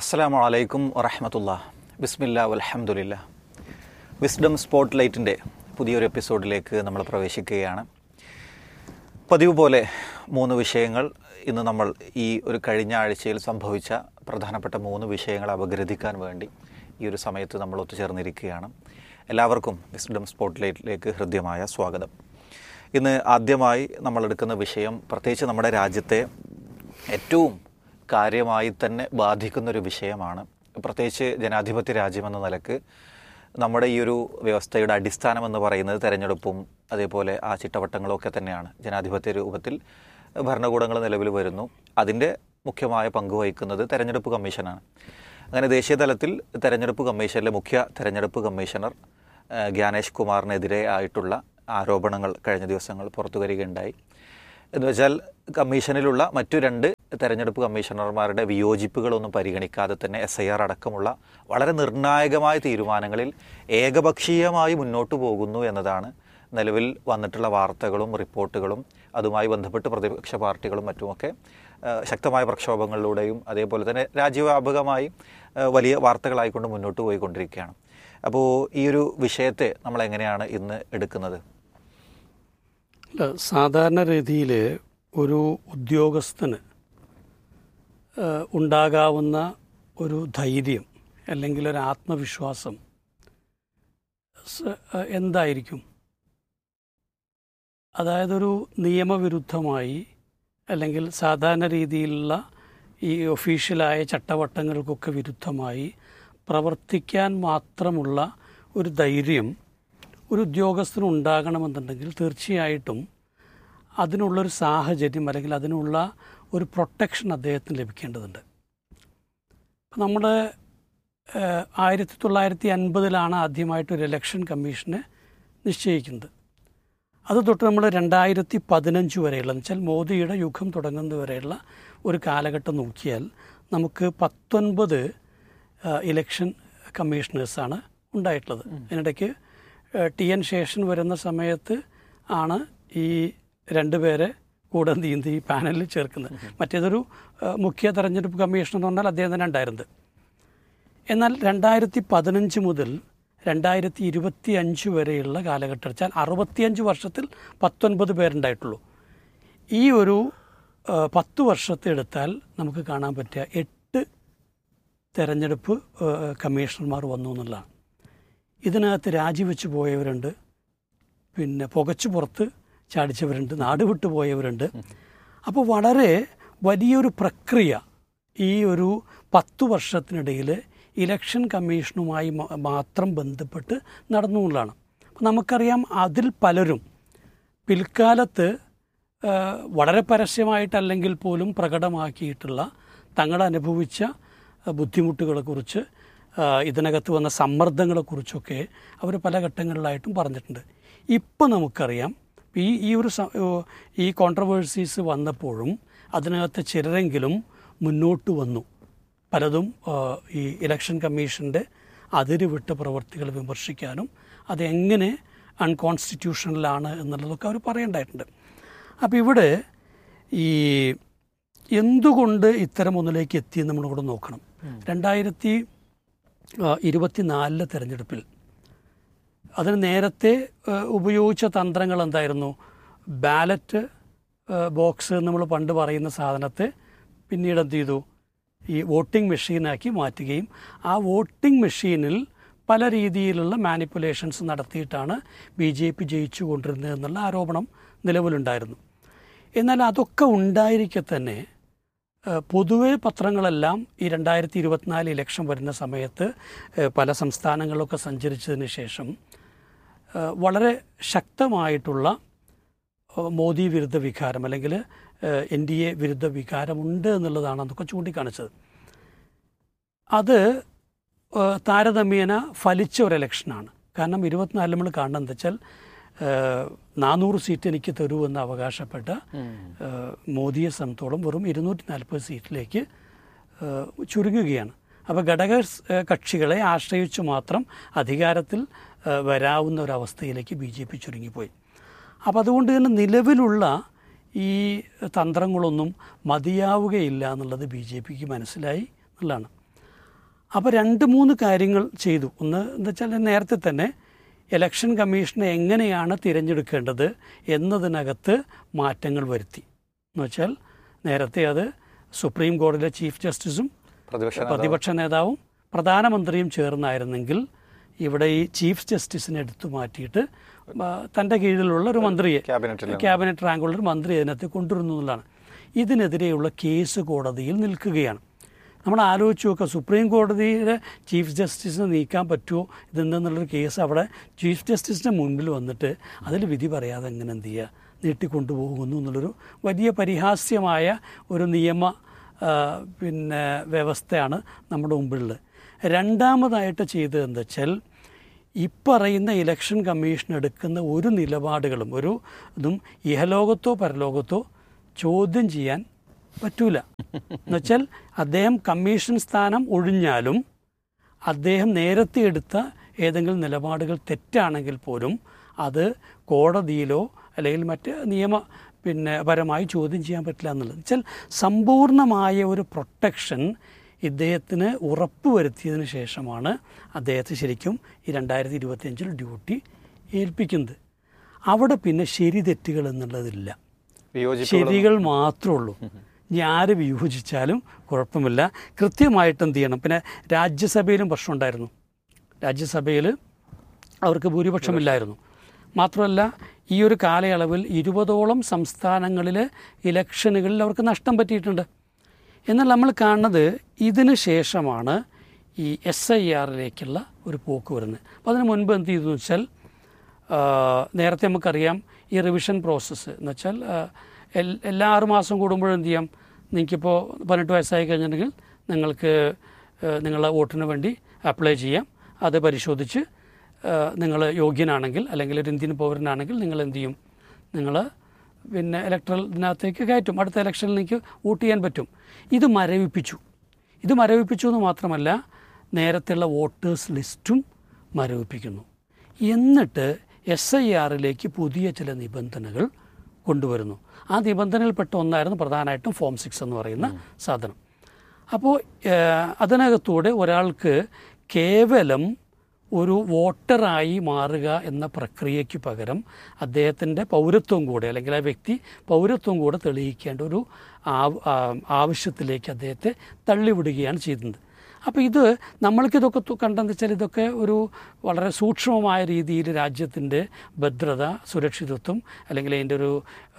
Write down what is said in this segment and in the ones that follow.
അസ്സാം വലൈക്കും വറഹമത്തുള്ള ബിസ്മില്ല വലഹമുല്ല വിസ്ഡം സ്പോട്ട് ലൈറ്റിൻ്റെ പുതിയൊരു എപ്പിസോഡിലേക്ക് നമ്മൾ പ്രവേശിക്കുകയാണ് പതിവ് പോലെ മൂന്ന് വിഷയങ്ങൾ ഇന്ന് നമ്മൾ ഈ ഒരു കഴിഞ്ഞ ആഴ്ചയിൽ സംഭവിച്ച പ്രധാനപ്പെട്ട മൂന്ന് വിഷയങ്ങൾ അപഗ്രഥിക്കാൻ വേണ്ടി ഈ ഒരു സമയത്ത് നമ്മൾ ഒത്തുചേർന്നിരിക്കുകയാണ് എല്ലാവർക്കും വിസ്ഡം സ്പോട്ട് ലൈറ്റിലേക്ക് ഹൃദ്യമായ സ്വാഗതം ഇന്ന് ആദ്യമായി നമ്മൾ എടുക്കുന്ന വിഷയം പ്രത്യേകിച്ച് നമ്മുടെ രാജ്യത്തെ ഏറ്റവും കാര്യമായി തന്നെ ബാധിക്കുന്ന ഒരു വിഷയമാണ് പ്രത്യേകിച്ച് ജനാധിപത്യ രാജ്യമെന്ന നിലക്ക് നമ്മുടെ ഈ ഒരു വ്യവസ്ഥയുടെ അടിസ്ഥാനം എന്ന് പറയുന്നത് തെരഞ്ഞെടുപ്പും അതേപോലെ ആ ചിട്ടവട്ടങ്ങളും ഒക്കെ തന്നെയാണ് ജനാധിപത്യ രൂപത്തിൽ ഭരണകൂടങ്ങൾ നിലവിൽ വരുന്നു അതിൻ്റെ മുഖ്യമായ പങ്ക് വഹിക്കുന്നത് തെരഞ്ഞെടുപ്പ് കമ്മീഷനാണ് അങ്ങനെ ദേശീയ തലത്തിൽ തെരഞ്ഞെടുപ്പ് കമ്മീഷനിലെ മുഖ്യ തെരഞ്ഞെടുപ്പ് കമ്മീഷണർ ഏഹ്, ഗ്യാനേഷ് കുമാറിനെതിരെ ആയിട്ടുള്ള ആരോപണങ്ങൾ കഴിഞ്ഞ ദിവസങ്ങൾ പുറത്തു വരികയുണ്ടായി എന്ന് വെച്ചാൽ കമ്മീഷനിലുള്ള മറ്റു രണ്ട് തെരഞ്ഞെടുപ്പ് കമ്മീഷണർമാരുടെ വിയോജിപ്പുകളൊന്നും പരിഗണിക്കാതെ തന്നെ എസ് ഐ ആർ അടക്കമുള്ള വളരെ നിർണായകമായ തീരുമാനങ്ങളിൽ ഏകപക്ഷീയമായി മുന്നോട്ട് പോകുന്നു എന്നതാണ് നിലവിൽ വന്നിട്ടുള്ള വാർത്തകളും റിപ്പോർട്ടുകളും അതുമായി ബന്ധപ്പെട്ട് പ്രതിപക്ഷ പാർട്ടികളും മറ്റുമൊക്കെ ആ, ശക്തമായ പ്രക്ഷോഭങ്ങളിലൂടെയും അതേപോലെ തന്നെ രാജ്യവ്യാപകമായി ആ, വലിയ വാർത്തകളായിക്കൊണ്ട് മുന്നോട്ട് പോയിക്കൊണ്ടിരിക്കുകയാണ് അപ്പോൾ ഈ ഒരു വിഷയത്തെ നമ്മൾ എങ്ങനെയാണ് ഇന്ന് എടുക്കുന്നത് അല്ല സാധാരണ രീതിയിൽ ഒരു ഉദ്യോഗസ്ഥന് ആ, ഉണ്ടാകാവുന്ന ഒരു ധൈര്യം അല്ലെങ്കിൽ ഒരു ആത്മവിശ്വാസം സ- ആ, എന്തായിരിക്കും അതായത് ഒരു നിയമവിരുദ്ധമായി അല്ലെങ്കിൽ സാധാരണ രീതിയിലുള്ള ഈ ഒഫീഷ്യലായ ചട്ടവട്ടങ്ങൾക്കൊക്കെ വിരുദ്ധമായി പ്രവർത്തിക്കാൻ മാത്രമുള്ള ഒരു ധൈര്യം ഒരു ഉദ്യോഗസ്ഥന് ഉണ്ടാകണമെന്നുണ്ടെങ്കിൽ തീർച്ചയായിട്ടും അതിനുള്ളൊരു സാഹചര്യം അല്ലെങ്കിൽ അതിനുള്ള ഒരു പ്രൊട്ടക്ഷൻ അദ്ദേഹത്തിന് ലഭിക്കേണ്ടതുണ്ട് അപ്പം നമ്മൾ ആയിരത്തി തൊള്ളായിരത്തി അൻപതിലാണ് ആദ്യമായിട്ട് ഒരു ഇലക്ഷൻ കമ്മീഷനെ നിശ്ചയിക്കുന്നത് അത് തൊട്ട് നമ്മൾ രണ്ടായിരത്തി പതിനഞ്ച് വരെയുള്ള എന്ന് വെച്ചാൽ മോദിയുടെ യുഗം തുടങ്ങുന്നത് വരെയുള്ള ഒരു കാലഘട്ടം നോക്കിയാൽ നമുക്ക് പത്തൊൻപത് ഇലക്ഷൻ കമ്മീഷണേഴ്സാണ് ഉണ്ടായിട്ടുള്ളത് അതിനിടയ്ക്ക് ടി എൻ ശേഷൻ വരുന്ന സമയത്ത് ആണ് ഈ രണ്ടുപേരെ കൂടെ നീന്തി ഈ പാനലിൽ ചേർക്കുന്നത് മറ്റേതൊരു ആ, മുഖ്യ തെരഞ്ഞെടുപ്പ് കമ്മീഷണർ എന്ന് പറഞ്ഞാൽ അദ്ദേഹം തന്നെ ഉണ്ടായിരുന്നത് എന്നാൽ രണ്ടായിരത്തി പതിനഞ്ച് മുതൽ രണ്ടായിരത്തി ഇരുപത്തി അഞ്ച് വരെയുള്ള കാലഘട്ടം വെച്ചാൽ അറുപത്തിയഞ്ച് വർഷത്തിൽ പത്തൊൻപത് പേരുണ്ടായിട്ടുള്ളൂ ഈ ഒരു ആ, പത്ത് വർഷത്തെ എടുത്താൽ നമുക്ക് കാണാൻ പറ്റുക എട്ട് തെരഞ്ഞെടുപ്പ് ആ, കമ്മീഷണർമാർ വന്നു എന്നുള്ളതാണ് ഇതിനകത്ത് രാജിവെച്ച് പോയവരുണ്ട് പിന്നെ പുകച്ചു പുറത്ത് ചാടിച്ചവരുണ്ട് നാട് വിട്ടു പോയവരുണ്ട് അപ്പോൾ വളരെ വലിയൊരു പ്രക്രിയ ഈ ഒരു പത്തു വർഷത്തിനിടയിൽ ഇലക്ഷൻ കമ്മീഷനുമായി മ- മാത്രം ബന്ധപ്പെട്ട് നടന്നു എന്നുള്ളതാണ് അപ്പോൾ നമുക്കറിയാം അതിൽ പലരും പിൽക്കാലത്ത് ആ, വളരെ പരസ്യമായിട്ടല്ലെങ്കിൽ പോലും പ്രകടമാക്കിയിട്ടുള്ള തങ്ങൾ അനുഭവിച്ച ആ, ബുദ്ധിമുട്ടുകളെക്കുറിച്ച് ആ, ഇതിനകത്ത് വന്ന സമ്മർദ്ദങ്ങളെക്കുറിച്ചൊക്കെ അവർ പല ഘട്ടങ്ങളിലായിട്ടും പറഞ്ഞിട്ടുണ്ട് ഇപ്പം നമുക്കറിയാം ഈ ഈ ഒരു സ- ഓ, ഈ കോൺട്രവേഴ്സീസ് വന്നപ്പോഴും അതിനകത്ത് ചിലരെങ്കിലും മുന്നോട്ട് വന്നു പലതും ആ, ഈ ഇലക്ഷൻ കമ്മീഷൻ്റെ അതിരുവിട്ട പ്രവർത്തികൾ വിമർശിക്കാനും അതെങ്ങനെ അൺകോൺസ്റ്റിറ്റ്യൂഷണലാണ് എന്നുള്ളതൊക്കെ അവർ പറയേണ്ടതായിട്ടുണ്ട് അപ്പോൾ ഇവിടെ ഈ എന്തുകൊണ്ട് ഇത്തരം ഒന്നിലേക്ക് എത്തി നമ്മൾ കൂടെ നോക്കണം രണ്ടായിരത്തി ഇരുപത്തിനാലിലെ തെരഞ്ഞെടുപ്പിൽ അതിന് നേരത്തെ ആ, ഉപയോഗിച്ച തന്ത്രങ്ങൾ എന്തായിരുന്നു ബാലറ്റ് ബോക്സ് നമ്മൾ പണ്ട് പറയുന്ന സാധനത്തെ പിന്നീട് എന്ത് ചെയ്തു ഈ വോട്ടിംഗ് മെഷീനാക്കി മാറ്റുകയും ആ വോട്ടിംഗ് മെഷീനിൽ പല രീതിയിലുള്ള മാനിപ്പുലേഷൻസ് നടത്തിയിട്ടാണ് ബി ജെ പി ജയിച്ചു കൊണ്ടിരുന്നത് എന്നുള്ള ആരോപണം നിലവിലുണ്ടായിരുന്നു എന്നാൽ അതൊക്കെ ഉണ്ടായിരിക്കെ തന്നെ ഏഹ് പൊതുവെ പത്രങ്ങളെല്ലാം ഈ രണ്ടായിരത്തി ഇരുപത്തിനാല് ഇലക്ഷൻ വരുന്ന സമയത്ത് ഏഹ് പല സംസ്ഥാനങ്ങളിലൊക്കെ സഞ്ചരിച്ചതിന് ശേഷം ഏഹ് വളരെ ശക്തമായിട്ടുള്ള ഏഹ് മോദി വിരുദ്ധ വികാരം അല്ലെങ്കിൽ എൻ ഡി എ വിരുദ്ധ വികാരമുണ്ട് എന്നുള്ളതാണ് അതൊക്കെ ചൂണ്ടിക്കാണിച്ചത് അത് ഏഹ് താരതമ്യേന ഫലിച്ച ഒരു ഇലക്ഷനാണ് കാരണം ഇരുപത്തിനാലിൽ നമ്മൾ കാണുന്നത് എന്താ വെച്ചാൽ ഏഹ് നാനൂറ് സീറ്റ് എനിക്ക് തരൂ എന്ന് അവകാശപ്പെട്ട ഏഹ് മോദിയെ സംബന്ധിച്ചോളം വെറും ഇരുന്നൂറ്റി നാൽപ്പത് സീറ്റിലേക്ക് ഏഹ് ചുരുങ്ങുകയാണ് അപ്പോൾ ഘടക സ്- ഏഹ് കക്ഷികളെ ആശ്രയിച്ചു മാത്രം അധികാരത്തിൽ ഏഹ് വരാവുന്ന ഒരവസ്ഥയിലേക്ക് ബി ജെ പി ചുരുങ്ങിപ്പോയി അപ്പോൾ അതുകൊണ്ട് തന്നെ നിലവിലുള്ള ഈ തന്ത്രങ്ങളൊന്നും മതിയാവുകയില്ല എന്നുള്ളത് ബി ജെ പിക്ക് മനസ്സിലായി എന്നുള്ളതാണ് അപ്പോൾ രണ്ട് മൂന്ന് കാര്യങ്ങൾ ചെയ്തു ഒന്ന് എന്താ വെച്ചാൽ നേരത്തെ തന്നെ ഇലക്ഷൻ കമ്മീഷനെ എങ്ങനെയാണ് തിരഞ്ഞെടുക്കേണ്ടത് എന്നതിനകത്ത് മാറ്റങ്ങൾ വരുത്തി എന്ന് വെച്ചാൽ നേരത്തെ അത് സുപ്രീം കോടതിയിലെ ചീഫ് ജസ്റ്റിസും പ്രതിപക്ഷ നേതാവ് പ്രതിപക്ഷ നേതാവും പ്രധാനമന്ത്രിയും ചേർന്നായിരുന്നെങ്കിൽ ഇവിടെ ഈ ചീഫ് ജസ്റ്റിസിനെ എടുത്തു മാറ്റിയിട്ട് ആ, തൻ്റെ കീഴിലുള്ള ഒരു മന്ത്രിയെ ക്യാബിനറ്റിൽ ക്യാബിനറ്റ് റാങ്കുള്ള ഒരു മന്ത്രി അതിനകത്ത് കൊണ്ടുവരുന്നു എന്നുള്ളതാണ് ഇതിനെതിരെയുള്ള കേസ് കോടതിയിൽ നിൽക്കുകയാണ് നമ്മൾ ആലോചിച്ച് നോക്കുക സുപ്രീം കോടതിയിലെ ചീഫ് ജസ്റ്റിസിനെ നീക്കാൻ പറ്റുമോ ഇതെന്തെന്നുള്ളൊരു കേസ് അവിടെ ചീഫ് ജസ്റ്റിസിൻ്റെ മുൻപിൽ വന്നിട്ട് അതിൽ വിധി പറയാതെ എങ്ങനെ എന്ത് ചെയ്യുക നീട്ടിക്കൊണ്ടുപോകുന്നു എന്നുള്ളൊരു വലിയ പരിഹാസ്യമായ ഒരു നിയമ ആ, പിന്നെ വ്യവസ്ഥയാണ് നമ്മുടെ മുമ്പിലുള്ളത് രണ്ടാമതായിട്ട് ചെയ്തത് എന്താ വെച്ചാൽ ഇപ്പറയുന്ന ഇലക്ഷൻ കമ്മീഷൻ എടുക്കുന്ന ഒരു നിലപാടുകളും ഒരു ഇതും ഇഹലോകത്തോ പരലോകത്തോ ചോദ്യം ചെയ്യാൻ പറ്റൂല എന്നുവെച്ചാൽ അദ്ദേഹം കമ്മീഷൻ സ്ഥാനം ഒഴിഞ്ഞാലും അദ്ദേഹം നേരത്തെ എടുത്ത ഏതെങ്കിലും നിലപാടുകൾ തെറ്റാണെങ്കിൽ പോലും അത് കോടതിയിലോ അല്ലെങ്കിൽ മറ്റ് നിയമ പിന്നെ പരമായി ചോദ്യം ചെയ്യാൻ പറ്റില്ല എന്നുള്ളത് വെച്ചാൽ സമ്പൂർണ്ണമായ ഒരു പ്രൊട്ടക്ഷൻ ഇദ്ദേഹത്തിന് ഉറപ്പുവരുത്തിയതിന് ശേഷമാണ് അദ്ദേഹത്തെ ശരിക്കും ഈ രണ്ടായിരത്തി ഇരുപത്തിയഞ്ചിൽ ഡ്യൂട്ടി ഏൽപ്പിക്കുന്നത് അവിടെ പിന്നെ ശരി തെറ്റുകൾ എന്നുള്ളതില്ല വിയോജിപ്പ് ശരികൾ മാത്രമേ ഉള്ളൂ ഇനി ആര് വിയോജിച്ചാലും കുഴപ്പമില്ല കൃത്യമായിട്ട് എന്ത് ചെയ്യണം പിന്നെ രാജ്യസഭയിലും പ്രശ്നമുണ്ടായിരുന്നു രാജ്യസഭയിൽ അവർക്ക് ഭൂരിപക്ഷമില്ലായിരുന്നു മാത്രമല്ല ഈ ഒരു കാലയളവിൽ ഇരുപതോളം സംസ്ഥാനങ്ങളിലെ ഇലക്ഷനുകളിൽ അവർക്ക് നഷ്ടം പറ്റിയിട്ടുണ്ട് എന്നാൽ നമ്മൾ കാണുന്നത് ഇതിന് ശേഷമാണ് ഈ എസ് ഐ ആറിലേക്കുള്ള ഒരു പോക്ക് വരുന്നത് അപ്പോൾ അതിന് മുൻപ് എന്ത് ചെയ്തു വെച്ചാൽ ആ, നേരത്തെ നമുക്കറിയാം ഈ റിവിഷൻ പ്രോസസ്സ് എന്ന് വെച്ചാൽ ആ, എൽ- എല്ലാ ആറ് മാസം കൂടുമ്പോഴും എന്ത് ചെയ്യാം നിങ്ങൾക്കിപ്പോൾ പതിനെട്ട് വയസ്സായി കഴിഞ്ഞിട്ടുണ്ടെങ്കിൽ നിങ്ങൾക്ക് ആ, നിങ്ങളുടെ വോട്ടിന് വേണ്ടി അപ്ലൈ ചെയ്യാം അത് പരിശോധിച്ച് നിങ്ങൾ യോഗ്യനാണെങ്കിൽ അല്ലെങ്കിൽ ഒരു ഇന്ത്യൻ പൗരനാണെങ്കിൽ നിങ്ങൾ എന്ത് ചെയ്യും നിങ്ങൾ പിന്നെ ഇലക്ട്രൽ ഇതിനകത്തേക്ക് കയറ്റും അടുത്ത ഇലക്ഷനിൽ നിങ്ങൾക്ക് വോട്ട് ചെയ്യാൻ പറ്റും ഇത് മരവിപ്പിച്ചു ഇത് മരവിപ്പിച്ചു എന്ന് മാത്രമല്ല നേരത്തെയുള്ള വോട്ടേഴ്സ് ലിസ്റ്റും മരവിപ്പിക്കുന്നു എന്നിട്ട് എസ് ഐ ആറിലേക്ക് പുതിയ ചില നിബന്ധനകൾ കൊണ്ടുവരുന്നു ആ നിബന്ധനയിൽപ്പെട്ട ഒന്നായിരുന്നു പ്രധാനമായിട്ടും ഫോം സിക്സ് എന്ന് പറയുന്ന സാധനം അപ്പോൾ ഏഹ്, അതിനകത്തൂടെ ഒരാൾക്ക് കേവലം ഒരു വോട്ടറായി മാറുക എന്ന പ്രക്രിയയ്ക്ക് പകരം അദ്ദേഹത്തിൻ്റെ പൗരത്വം കൂടെ അല്ലെങ്കിൽ ആ വ്യക്തി പൗരത്വം കൂടെ തെളിയിക്കേണ്ട ഒരു ആവ്- ആ- ആവശ്യത്തിലേക്ക് അദ്ദേഹത്തെ തള്ളിവിടുകയാണ് ചെയ്യുന്നത് അപ്പോൾ ഇത് നമ്മൾക്കിതൊക്കെ തു- കണ്ടെന്ന് വെച്ചാൽ ഇതൊക്കെ ഒരു വളരെ സൂക്ഷ്മമായ രീതിയിൽ രാജ്യത്തിൻ്റെ ഭദ്രത സുരക്ഷിതത്വം അല്ലെങ്കിൽ അതിൻ്റെ ഒരു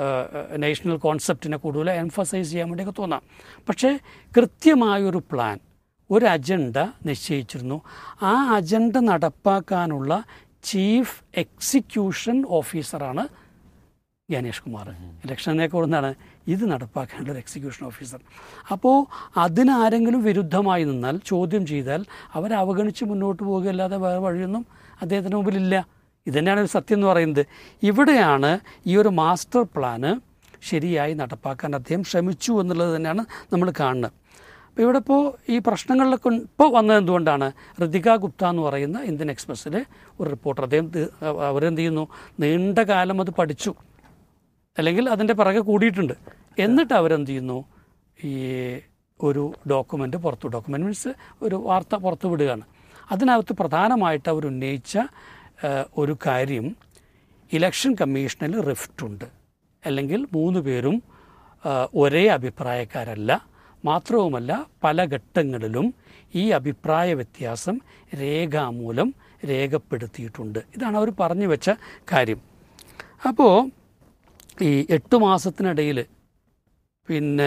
നാഷണൽ കോൺസെപ്റ്റിനെ കൂടുതൽ എംഫസൈസ് ചെയ്യാൻ വേണ്ടിയൊക്കെ തോന്നാം പക്ഷേ കൃത്യമായൊരു പ്ലാൻ ഒരു അജണ്ട നിശ്ചയിച്ചിരുന്നു ആ അജണ്ട നടപ്പാക്കാനുള്ള ചീഫ് എക്സിക്യൂഷൻ ഓഫീസറാണ് ജ്ഞാനേഷ് കുമാർ ഇലക്ഷനൊക്കെ കൊടുത്താണ് ഇത് നടപ്പാക്കേണ്ട ഒരു എക്സിക്യൂഷൻ ഓഫീസർ അപ്പോൾ അതിനാരെങ്കിലും വിരുദ്ധമായി നിന്നാൽ ചോദ്യം ചെയ്താൽ അവരെ അവഗണിച്ച് മുന്നോട്ട് പോവുകയല്ലാതെ വേറെ വഴിയൊന്നും അദ്ദേഹത്തിന് മുമ്പിലില്ല ഇതന്നെയാണ് ഒരു സത്യം എന്ന് പറയുന്നത് ഇവിടെയാണ് ഈ ഒരു മാസ്റ്റർ പ്ലാന് ശരിയായി നടപ്പാക്കാൻ അദ്ദേഹം ശ്രമിച്ചു എന്നുള്ളത് തന്നെയാണ് നമ്മൾ കാണുന്നത് അപ്പോൾ ഇവിടെ ഇപ്പോൾ ഈ പ്രശ്നങ്ങളിലൊക്കെ ഇപ്പോൾ വന്നത് എന്തുകൊണ്ടാണ് ഋതിക ഗുപ്ത എന്ന് പറയുന്ന ഇന്ത്യൻ എക്സ്പ്രസ്സിലെ ഒരു റിപ്പോർട്ടർ അദ്ദേഹം തി- അവരെന്ത് ചെയ്യുന്നു നീണ്ട കാലം അത് പഠിച്ചു അല്ലെങ്കിൽ അതിൻ്റെ പിറകെ കൂടിയിട്ടുണ്ട് എന്നിട്ട് അവരെന്ത് ചെയ്യുന്നു ഈ ഒരു ഡോക്യുമെൻ്റ് പുറത്തു ഡോക്യുമെൻ്റ് മീൻസ് ഒരു വാർത്ത പുറത്തു വിടുകയാണ് അതിനകത്ത് പ്രധാനമായിട്ട് അവർ ഉന്നയിച്ച ഏഹ്, ഒരു കാര്യം ഇലക്ഷൻ കമ്മീഷനിൽ റിഫ്റ്റ് ഉണ്ട് അല്ലെങ്കിൽ മൂന്ന് പേരും ഏഹ്, ഒരേ അഭിപ്രായക്കാരല്ല മാത്രവുമല്ല പല ഘട്ടങ്ങളിലും ഈ അഭിപ്രായ വ്യത്യാസം രേഖാമൂലം രേഖപ്പെടുത്തിയിട്ടുണ്ട് ഇതാണ് അവർ പറഞ്ഞു വെച്ച കാര്യം അപ്പോൾ ഈ എട്ട് മാസത്തിനിടയിൽ പിന്നെ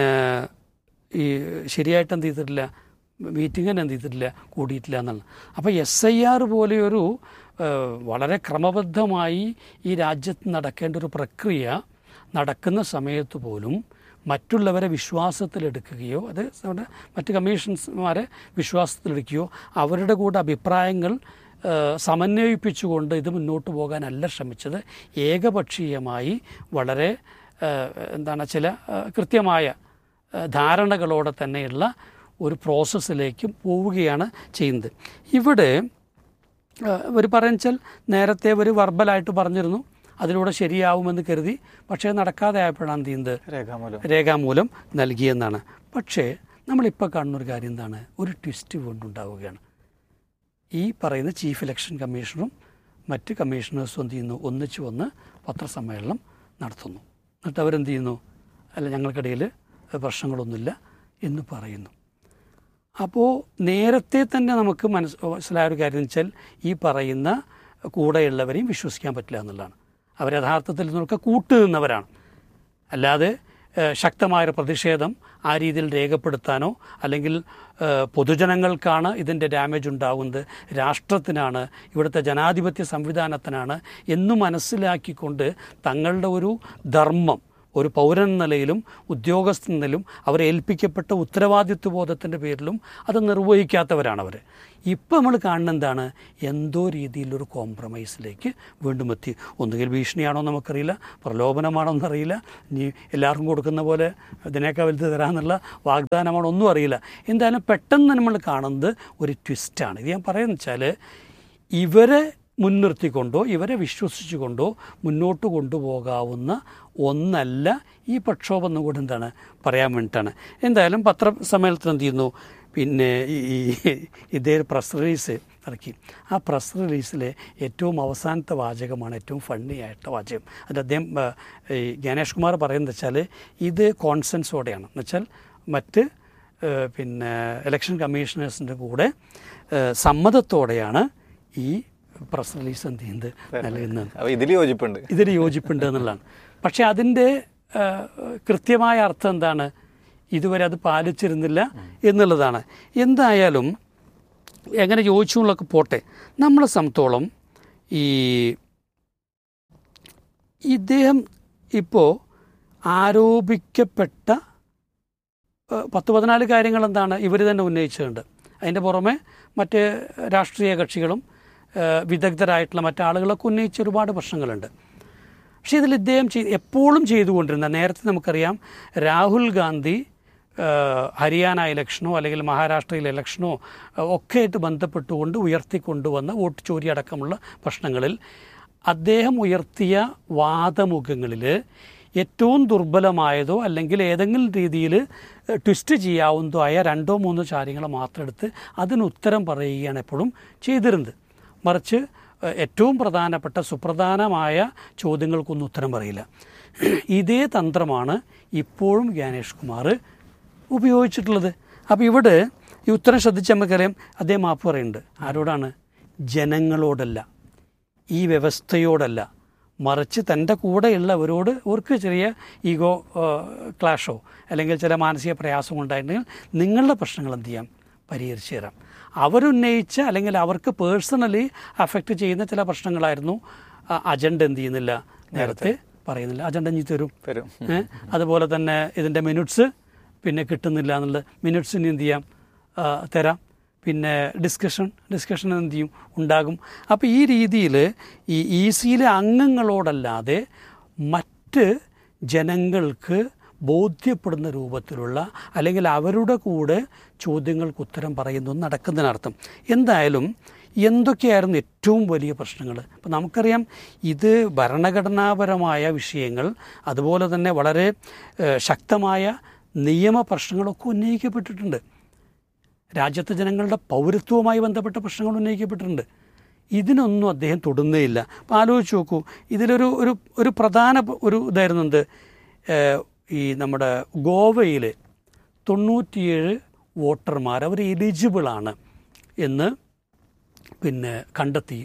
ഈ ശരിയായിട്ട് എന്ത് ചെയ്തിട്ടില്ല മീറ്റിങ്ങിന് എന്ത് ചെയ്തിട്ടില്ല കൂടിയിട്ടില്ല എന്നാണ് അപ്പോൾ എസ് ഐ ആർ പോലെയൊരു ഏഹ്, വളരെ ക്രമബദ്ധമായി ഈ രാജ്യത്ത് നടക്കേണ്ട ഒരു പ്രക്രിയ നടക്കുന്ന സമയത്ത് പോലും മറ്റുള്ളവരെ വിശ്വാസത്തിലെടുക്കുകയോ അത് നമ്മുടെ മറ്റ് കമ്മീഷൻസ്മാരെ വിശ്വാസത്തിലെടുക്കുകയോ അവരുടെ കൂടെ അഭിപ്രായങ്ങൾ ഏഹ്, സമന്വയിപ്പിച്ചുകൊണ്ട് ഇത് മുന്നോട്ട് പോകാനല്ല ശ്രമിച്ചത് ഏകപക്ഷീയമായി വളരെ ഏഹ്, എന്താണ് ചില ഏഹ്, കൃത്യമായ ഏഹ്, ധാരണകളോടെ തന്നെയുള്ള ഒരു പ്രോസസ്സിലേക്ക് പോവുകയാണ് ചെയ്യുന്നത് ഇവിടെ ഒരു പറയുവെച്ചാൽ നേരത്തെ ഒരു വർബലായിട്ട് പറഞ്ഞിരുന്നു അതിലൂടെ ശരിയാവുമെന്ന് കരുതി പക്ഷേ നടക്കാതെ ആയപ്പോഴാണ് എന്ത് ചെയ്യുന്നത് രേഖാമൂലം രേഖാമൂലം നൽകിയെന്നാണ് പക്ഷേ നമ്മളിപ്പോൾ കാണുന്ന ഒരു കാര്യം എന്താണ് ഒരു ട്വിസ്റ്റ് വീണ്ടുണ്ടാവുകയാണ് ഈ പറയുന്ന ചീഫ് ഇലക്ഷൻ കമ്മീഷണറും മറ്റ് കമ്മീഷണേഴ്സും എന്ത് ചെയ്യുന്നു ഒന്നിച്ചു വന്ന് പത്രസമ്മേളനം നടത്തുന്നു എന്നിട്ട് അവരെന്ത് ചെയ്യുന്നു അല്ല ഞങ്ങൾക്കിടയിൽ പ്രശ്നങ്ങളൊന്നുമില്ല എന്ന് പറയുന്നു അപ്പോൾ നേരത്തെ തന്നെ നമുക്ക് മനസ് മനസ്സിലായ ഒരു കാര്യം എന്ന് വെച്ചാൽ ഈ പറയുന്ന കൂടെയുള്ളവരെയും വിശ്വസിക്കാൻ പറ്റില്ല എന്നുള്ളതാണ് അവർ യഥാർത്ഥത്തിൽ നിന്നൊക്കെ കൂട്ടുനിന്നവരാണ് അല്ലാതെ ഏഹ്, ശക്തമായൊരു പ്രതിഷേധം ആ രീതിയിൽ രേഖപ്പെടുത്താനോ അല്ലെങ്കിൽ ഏഹ്, പൊതുജനങ്ങൾക്കാണ് ഇതിൻ്റെ ഡാമേജ് ഉണ്ടാകുന്നത് രാഷ്ട്രത്തിനാണ് ഇവിടുത്തെ ജനാധിപത്യ സംവിധാനത്തിനാണ് എന്ന് മനസ്സിലാക്കിക്കൊണ്ട് തങ്ങളുടെ ഒരു ധർമ്മം ഒരു പൗരൻ എന്ന നിലയിലും ഉദ്യോഗസ്ഥ നിലയിലും അവരെ ഏൽപ്പിക്കപ്പെട്ട ഉത്തരവാദിത്വ ബോധത്തിൻ്റെ പേരിലും അത് നിർവഹിക്കാത്തവരാണ് അവർ ഇപ്പം നമ്മൾ കാണുന്ന എന്താണ് എന്തോ രീതിയിലൊരു കോംപ്രമൈസിലേക്ക് വീണ്ടും എത്തി ഒന്നുകിൽ ഭീഷണിയാണോ നമുക്കറിയില്ല പ്രലോഭനമാണോ എന്നറിയില്ല ഇനി എല്ലാവർക്കും കൊടുക്കുന്ന പോലെ ഇതിനേക്കാൾ വലുത് തരാമെന്നുള്ള വാഗ്ദാനമാണോ ഒന്നും അറിയില്ല എന്തായാലും പെട്ടെന്ന് നമ്മൾ കാണുന്നത് ഒരു ട്വിസ്റ്റാണ് ഇത് ഞാൻ പറയുന്നത് വെച്ചാൽ ഇവരെ മുൻനിർത്തിക്കൊണ്ടോ ഇവരെ വിശ്വസിച്ചുകൊണ്ടോ മുന്നോട്ട് കൊണ്ടുപോകാവുന്ന ഒന്നല്ല ഈ പ്രക്ഷോഭം എന്നുകൂടി എന്താണ് പറയാൻ വേണ്ടിയിട്ടാണ് എന്തായാലും പത്രസമ്മേളനത്തിൽ എന്ത് ചെയ്യുന്നു പിന്നെ ഈ ഈ- ഇതേ പ്രസ് റിലീസ് ഇറക്കി ആ പ്രസ് റിലീസിലെ ഏറ്റവും അവസാനത്തെ വാചകമാണ് ഏറ്റവും ഫണ്ണി ആയിട്ടുള്ള വാചകം അത് അദ്ദേഹം ആ, ഈ ജ്ഞാനേഷ് കുമാർ പറയുന്നത് വെച്ചാൽ ഇത് കോൺസെൻസോടെയാണ് എന്നുവെച്ചാൽ മറ്റ് ആ, പിന്നെ ഇലക്ഷൻ കമ്മീഷണേഴ്സിൻ്റെ കൂടെ ആ, സമ്മതത്തോടെയാണ് ഈ പ്രസ് റിലീസ് എന്ത് ചെയ്യുന്നത് നൽകുന്നത് അപ്പോൾ ഇതിൽ യോജിപ്പുണ്ട് ഇതിന് യോജിപ്പുണ്ട് എന്നുള്ളതാണ് പക്ഷേ അതിൻ്റെ ആ, കൃത്യമായ അർത്ഥം എന്താണ് ഇതുവരെ അത് പാലിച്ചിരുന്നില്ല എന്നുള്ളതാണ് എന്തായാലും എങ്ങനെ യോജിച്ചു എന്നുള്ളതൊക്കെ പോട്ടെ നമ്മളെ സംബന്ധിച്ചോളം ഈ ഇദ്ദേഹം ഇപ്പോൾ ആരോപിക്കപ്പെട്ട ഏഹ്, പത്ത് പതിനാല് കാര്യങ്ങൾ എന്താണ് ഇവർ തന്നെ ഉന്നയിച്ചിട്ടുണ്ട് അതിൻ്റെ പുറമെ മറ്റ് രാഷ്ട്രീയ കക്ഷികളും ഏഹ്, വിദഗ്ധരായിട്ടുള്ള മറ്റാളുകളൊക്കെ ഉന്നയിച്ച ഒരുപാട് പ്രശ്നങ്ങളുണ്ട് പക്ഷേ ഇതിൽ ഇദ്ദേഹം ചെയ്ത് എപ്പോഴും ചെയ്തുകൊണ്ടിരുന്ന നേരത്തെ നമുക്കറിയാം രാഹുൽ ഗാന്ധി ഏഹ്, ഹരിയാന ഇലക്ഷനോ അല്ലെങ്കിൽ മഹാരാഷ്ട്രയിലെ ഇലക്ഷനോ ഏഹ്, ഒക്കെ ആയിട്ട് ബന്ധപ്പെട്ടുകൊണ്ട് ഉയർത്തിക്കൊണ്ടുവന്ന വോട്ട് ചോരി അടക്കമുള്ള പ്രശ്നങ്ങളിൽ അദ്ദേഹം ഉയർത്തിയ വാദമുഖങ്ങളിൽ ഏറ്റവും ദുർബലമായതോ അല്ലെങ്കിൽ ഏതെങ്കിലും രീതിയിൽ ട്വിസ്റ്റ് ചെയ്യാവുന്നതോ ആയ രണ്ടോ മൂന്നോ കാര്യങ്ങൾ മാത്രം എടുത്ത് അതിന് ഉത്തരം പറയുകയാണ് എപ്പോഴും ചെയ്തിരുന്നത് മറിച്ച് ഏഹ്, ഏറ്റവും പ്രധാനപ്പെട്ട സുപ്രധാനമായ ചോദ്യങ്ങൾക്കൊന്നും ഉത്തരം പറയില്ല ഇതേ തന്ത്രമാണ് ഇപ്പോഴും ജ്ഞാനേഷ് കുമാർ ഉപയോഗിച്ചിട്ടുള്ളത് അപ്പോൾ ഇവിടെ ഈ ഉത്തരം ശ്രദ്ധിച്ച് നമുക്കറിയാം അദ്ദേഹം മാപ്പ് പറയുന്നുണ്ട് ആരോടാണ് ജനങ്ങളോടല്ല ഈ വ്യവസ്ഥയോടല്ല മറിച്ച് തൻ്റെ കൂടെയുള്ളവരോട് അവർക്ക് ചെറിയ ഈഗോ ക്ലാഷോ അല്ലെങ്കിൽ ചില മാനസിക പ്രയാസം ഉണ്ടായിട്ടുണ്ടെങ്കിൽ നിങ്ങളുടെ പ്രശ്നങ്ങൾ എന്ത് ചെയ്യാം പരിഹരിച്ചു തരാം അവരുന്നയിച്ച അല്ലെങ്കിൽ അവർക്ക് പേഴ്സണലി അഫക്റ്റ് ചെയ്യുന്ന ചില പ്രശ്നങ്ങളായിരുന്നു ആ, അജണ്ട എന്ത് ചെയ്യുന്നില്ല നേരത്തെ പറയുന്നില്ല അജണ്ട ഇനി തരും തരും ഏ? അതുപോലെ തന്നെ ഇതിൻ്റെ മിനിറ്റ്സ് പിന്നെ കിട്ടുന്നില്ല എന്നുള്ളത് മിനിറ്റ്സിന് എന്ത് ചെയ്യാം ആ, തരാം പിന്നെ ഡിസ്കഷൻ ഡിസ്കഷൻ എന്ത് ചെയ്യും ഉണ്ടാകും അപ്പോൾ ഈ രീതിയിൽ ഈ ഇ സിയിലെ അംഗങ്ങളോടല്ലാതെ മറ്റ് ജനങ്ങൾക്ക് ബോധ്യപ്പെടുന്ന രൂപത്തിലുള്ള അല്ലെങ്കിൽ അവരുടെ കൂടെ ചോദ്യങ്ങൾക്ക് ഉത്തരം പറയുന്നു നടക്കുന്നതിനർത്ഥം എന്തായാലും എന്തൊക്കെയായിരുന്നു ഏറ്റവും വലിയ പ്രശ്നങ്ങൾ ഇപ്പം നമുക്കറിയാം ഇത് ഭരണഘടനാപരമായ വിഷയങ്ങൾ അതുപോലെ തന്നെ വളരെ ഏഹ്, ശക്തമായ നിയമ പ്രശ്നങ്ങളൊക്കെ ഉന്നയിക്കപ്പെട്ടിട്ടുണ്ട് രാജ്യത്തെ ജനങ്ങളുടെ പൗരത്വവുമായി ബന്ധപ്പെട്ട പ്രശ്നങ്ങൾ ഉന്നയിക്കപ്പെട്ടിട്ടുണ്ട് ഇതിനൊന്നും അദ്ദേഹം തൊടുന്നേയില്ല അപ്പോൾ ആലോചിച്ച് നോക്കൂ ഇതിലൊരു ഒരു ഒരു പ്രധാന പ- ഒരു ഇതായിരുന്നു എന്ത് ഏഹ്, ഈ നമ്മുടെ ഗോവയിൽ തൊണ്ണൂറ്റിയേഴ് വോട്ടർമാർ അവർ എലിജിബിളാണ് എന്ന് പിന്നെ കണ്ടെത്തി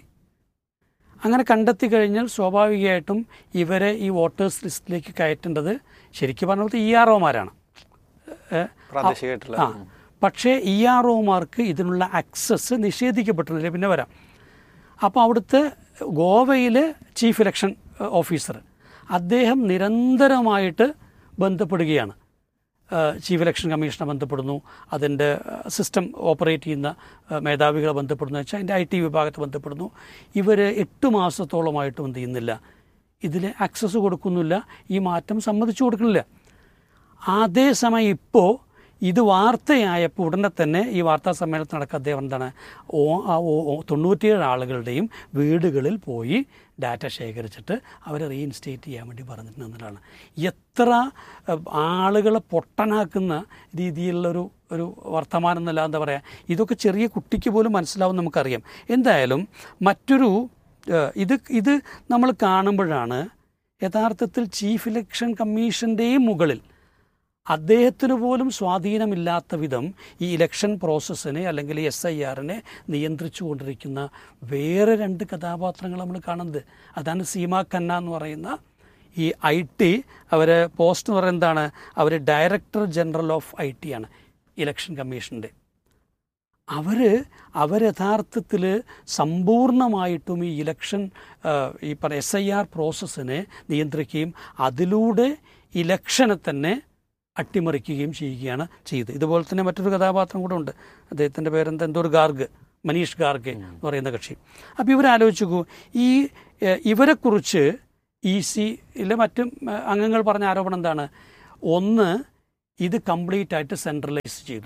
അങ്ങനെ കണ്ടെത്തി കഴിഞ്ഞാൽ സ്വാഭാവികമായിട്ടും ഇവരെ ഈ വോട്ടേഴ്സ് ലിസ്റ്റിലേക്ക് കയറ്റേണ്ടത് ശരിക്കും പറഞ്ഞത് ഇ ആർ ഒമാരാണ് പ്രാദേശികമായിട്ടുള്ള ആ പക്ഷേ ഇ ആർ ഒമാർക്ക് ഇതിനുള്ള ആക്സസ് നിഷേധിക്കപ്പെട്ടിരുന്നില്ല പിന്നെ വരാം അപ്പോൾ അവിടുത്തെ ഗോവയിലെ ചീഫ് ഇലക്ഷൻ ഓഫീസർ അദ്ദേഹം നിരന്തരമായിട്ട് ബന്ധപ്പെടുകയാണ് ഏഹ് ചീഫ് ഇലക്ഷൻ കമ്മീഷനെ ബന്ധപ്പെടുന്നു അതിൻ്റെ സിസ്റ്റം ഓപ്പറേറ്റ് ചെയ്യുന്ന ഏഹ് മേധാവികളെ ബന്ധപ്പെടുന്നു വെച്ചാൽ അതിൻ്റെ ഐ ടി വിഭാഗത്തെ ബന്ധപ്പെടുന്നു ഇവർ എട്ട് മാസത്തോളമായിട്ടും എന്ത് ചെയ്യുന്നില്ല ഇതിൽ ആക്സസ് കൊടുക്കുന്നില്ല ഈ മാറ്റം സമ്മതിച്ചു കൊടുക്കുന്നില്ല അതേസമയം ഇപ്പോൾ ഇത് വാർത്തയായപ്പോൾ ഉടനെ തന്നെ ഈ വാർത്താ സമ്മേളനത്തിൽ നടക്കുക അദ്ദേഹം എന്താണ് ഓ ആ ഓ- ഓ- തൊണ്ണൂറ്റിയേഴ് ആളുകളുടെയും വീടുകളിൽ പോയി ഡാറ്റ ശേഖരിച്ചിട്ട് അവരെ റീഇൻസ്റ്റേറ്റ് ചെയ്യാൻ വേണ്ടി പറഞ്ഞിട്ടുണ്ടെന്നുള്ളതാണ് എത്ര അഹ്, ആളുകളെ പൊട്ടനാക്കുന്ന രീതിയിലുള്ളൊരു ഒരു വർത്തമാനം എന്നല്ല എന്താ പറയുക ഇതൊക്കെ ചെറിയ കുട്ടിക്ക് പോലും മനസ്സിലാവും നമുക്കറിയാം എന്തായാലും മറ്റൊരു ഏഹ്, ഇത് ഇത് നമ്മൾ കാണുമ്പോഴാണ് യഥാർത്ഥത്തിൽ ചീഫ് ഇലക്ഷൻ കമ്മീഷൻ്റെയും മുകളിൽ അദ്ദേഹത്തിന് പോലും സ്വാധീനമില്ലാത്ത വിധം ഈ ഇലക്ഷൻ പ്രോസസ്സിനെ അല്ലെങ്കിൽ എസ് ഐ ആറിനെ നിയന്ത്രിച്ചു കൊണ്ടിരിക്കുന്ന വേറെ രണ്ട് കഥാപാത്രങ്ങൾ നമ്മൾ കാണുന്നത് അതാണ് സീമ ഖന്ന എന്ന് പറയുന്ന ഈ ഐ ടി അവർ പോസ്റ്റ് എന്ന് പറയുന്നത് എന്താണ് അവർ director general of I T ആണ് ഇലക്ഷൻ കമ്മീഷൻ്റെ അവർ അവർ യഥാർത്ഥത്തിൽ സമ്പൂർണ്ണമായിട്ടും ഈ ഇലക്ഷൻ ആ, ഈ പറ എസ് ഐ ആർ പ്രോസസ്സിനെ നിയന്ത്രിക്കുകയും അതിലൂടെ ഇലക്ഷനെ തന്നെ അട്ടിമറിക്കുകയും ചെയ്യുകയാണ് ചെയ്തത് ഇതുപോലെ തന്നെ മറ്റൊരു കഥാപാത്രം കൂടെ ഉണ്ട് അദ്ദേഹത്തിൻ്റെ പേരെന്താ എന്തോ ഒരു ഗാർഗ് മനീഷ് ഗാർഗ് എന്ന് പറയുന്ന കക്ഷി അപ്പോൾ ഇവരാലോചിച്ച് നോക്കൂ ഈ ഏഹ്, ഇവരെക്കുറിച്ച് ഇ സിയിലെ മറ്റും ഏഹ്, അംഗങ്ങൾ പറഞ്ഞ ആരോപണം എന്താണ് ഒന്ന് ഇത് കംപ്ലീറ്റ് ആയിട്ട് സെൻട്രലൈസ് ചെയ്തു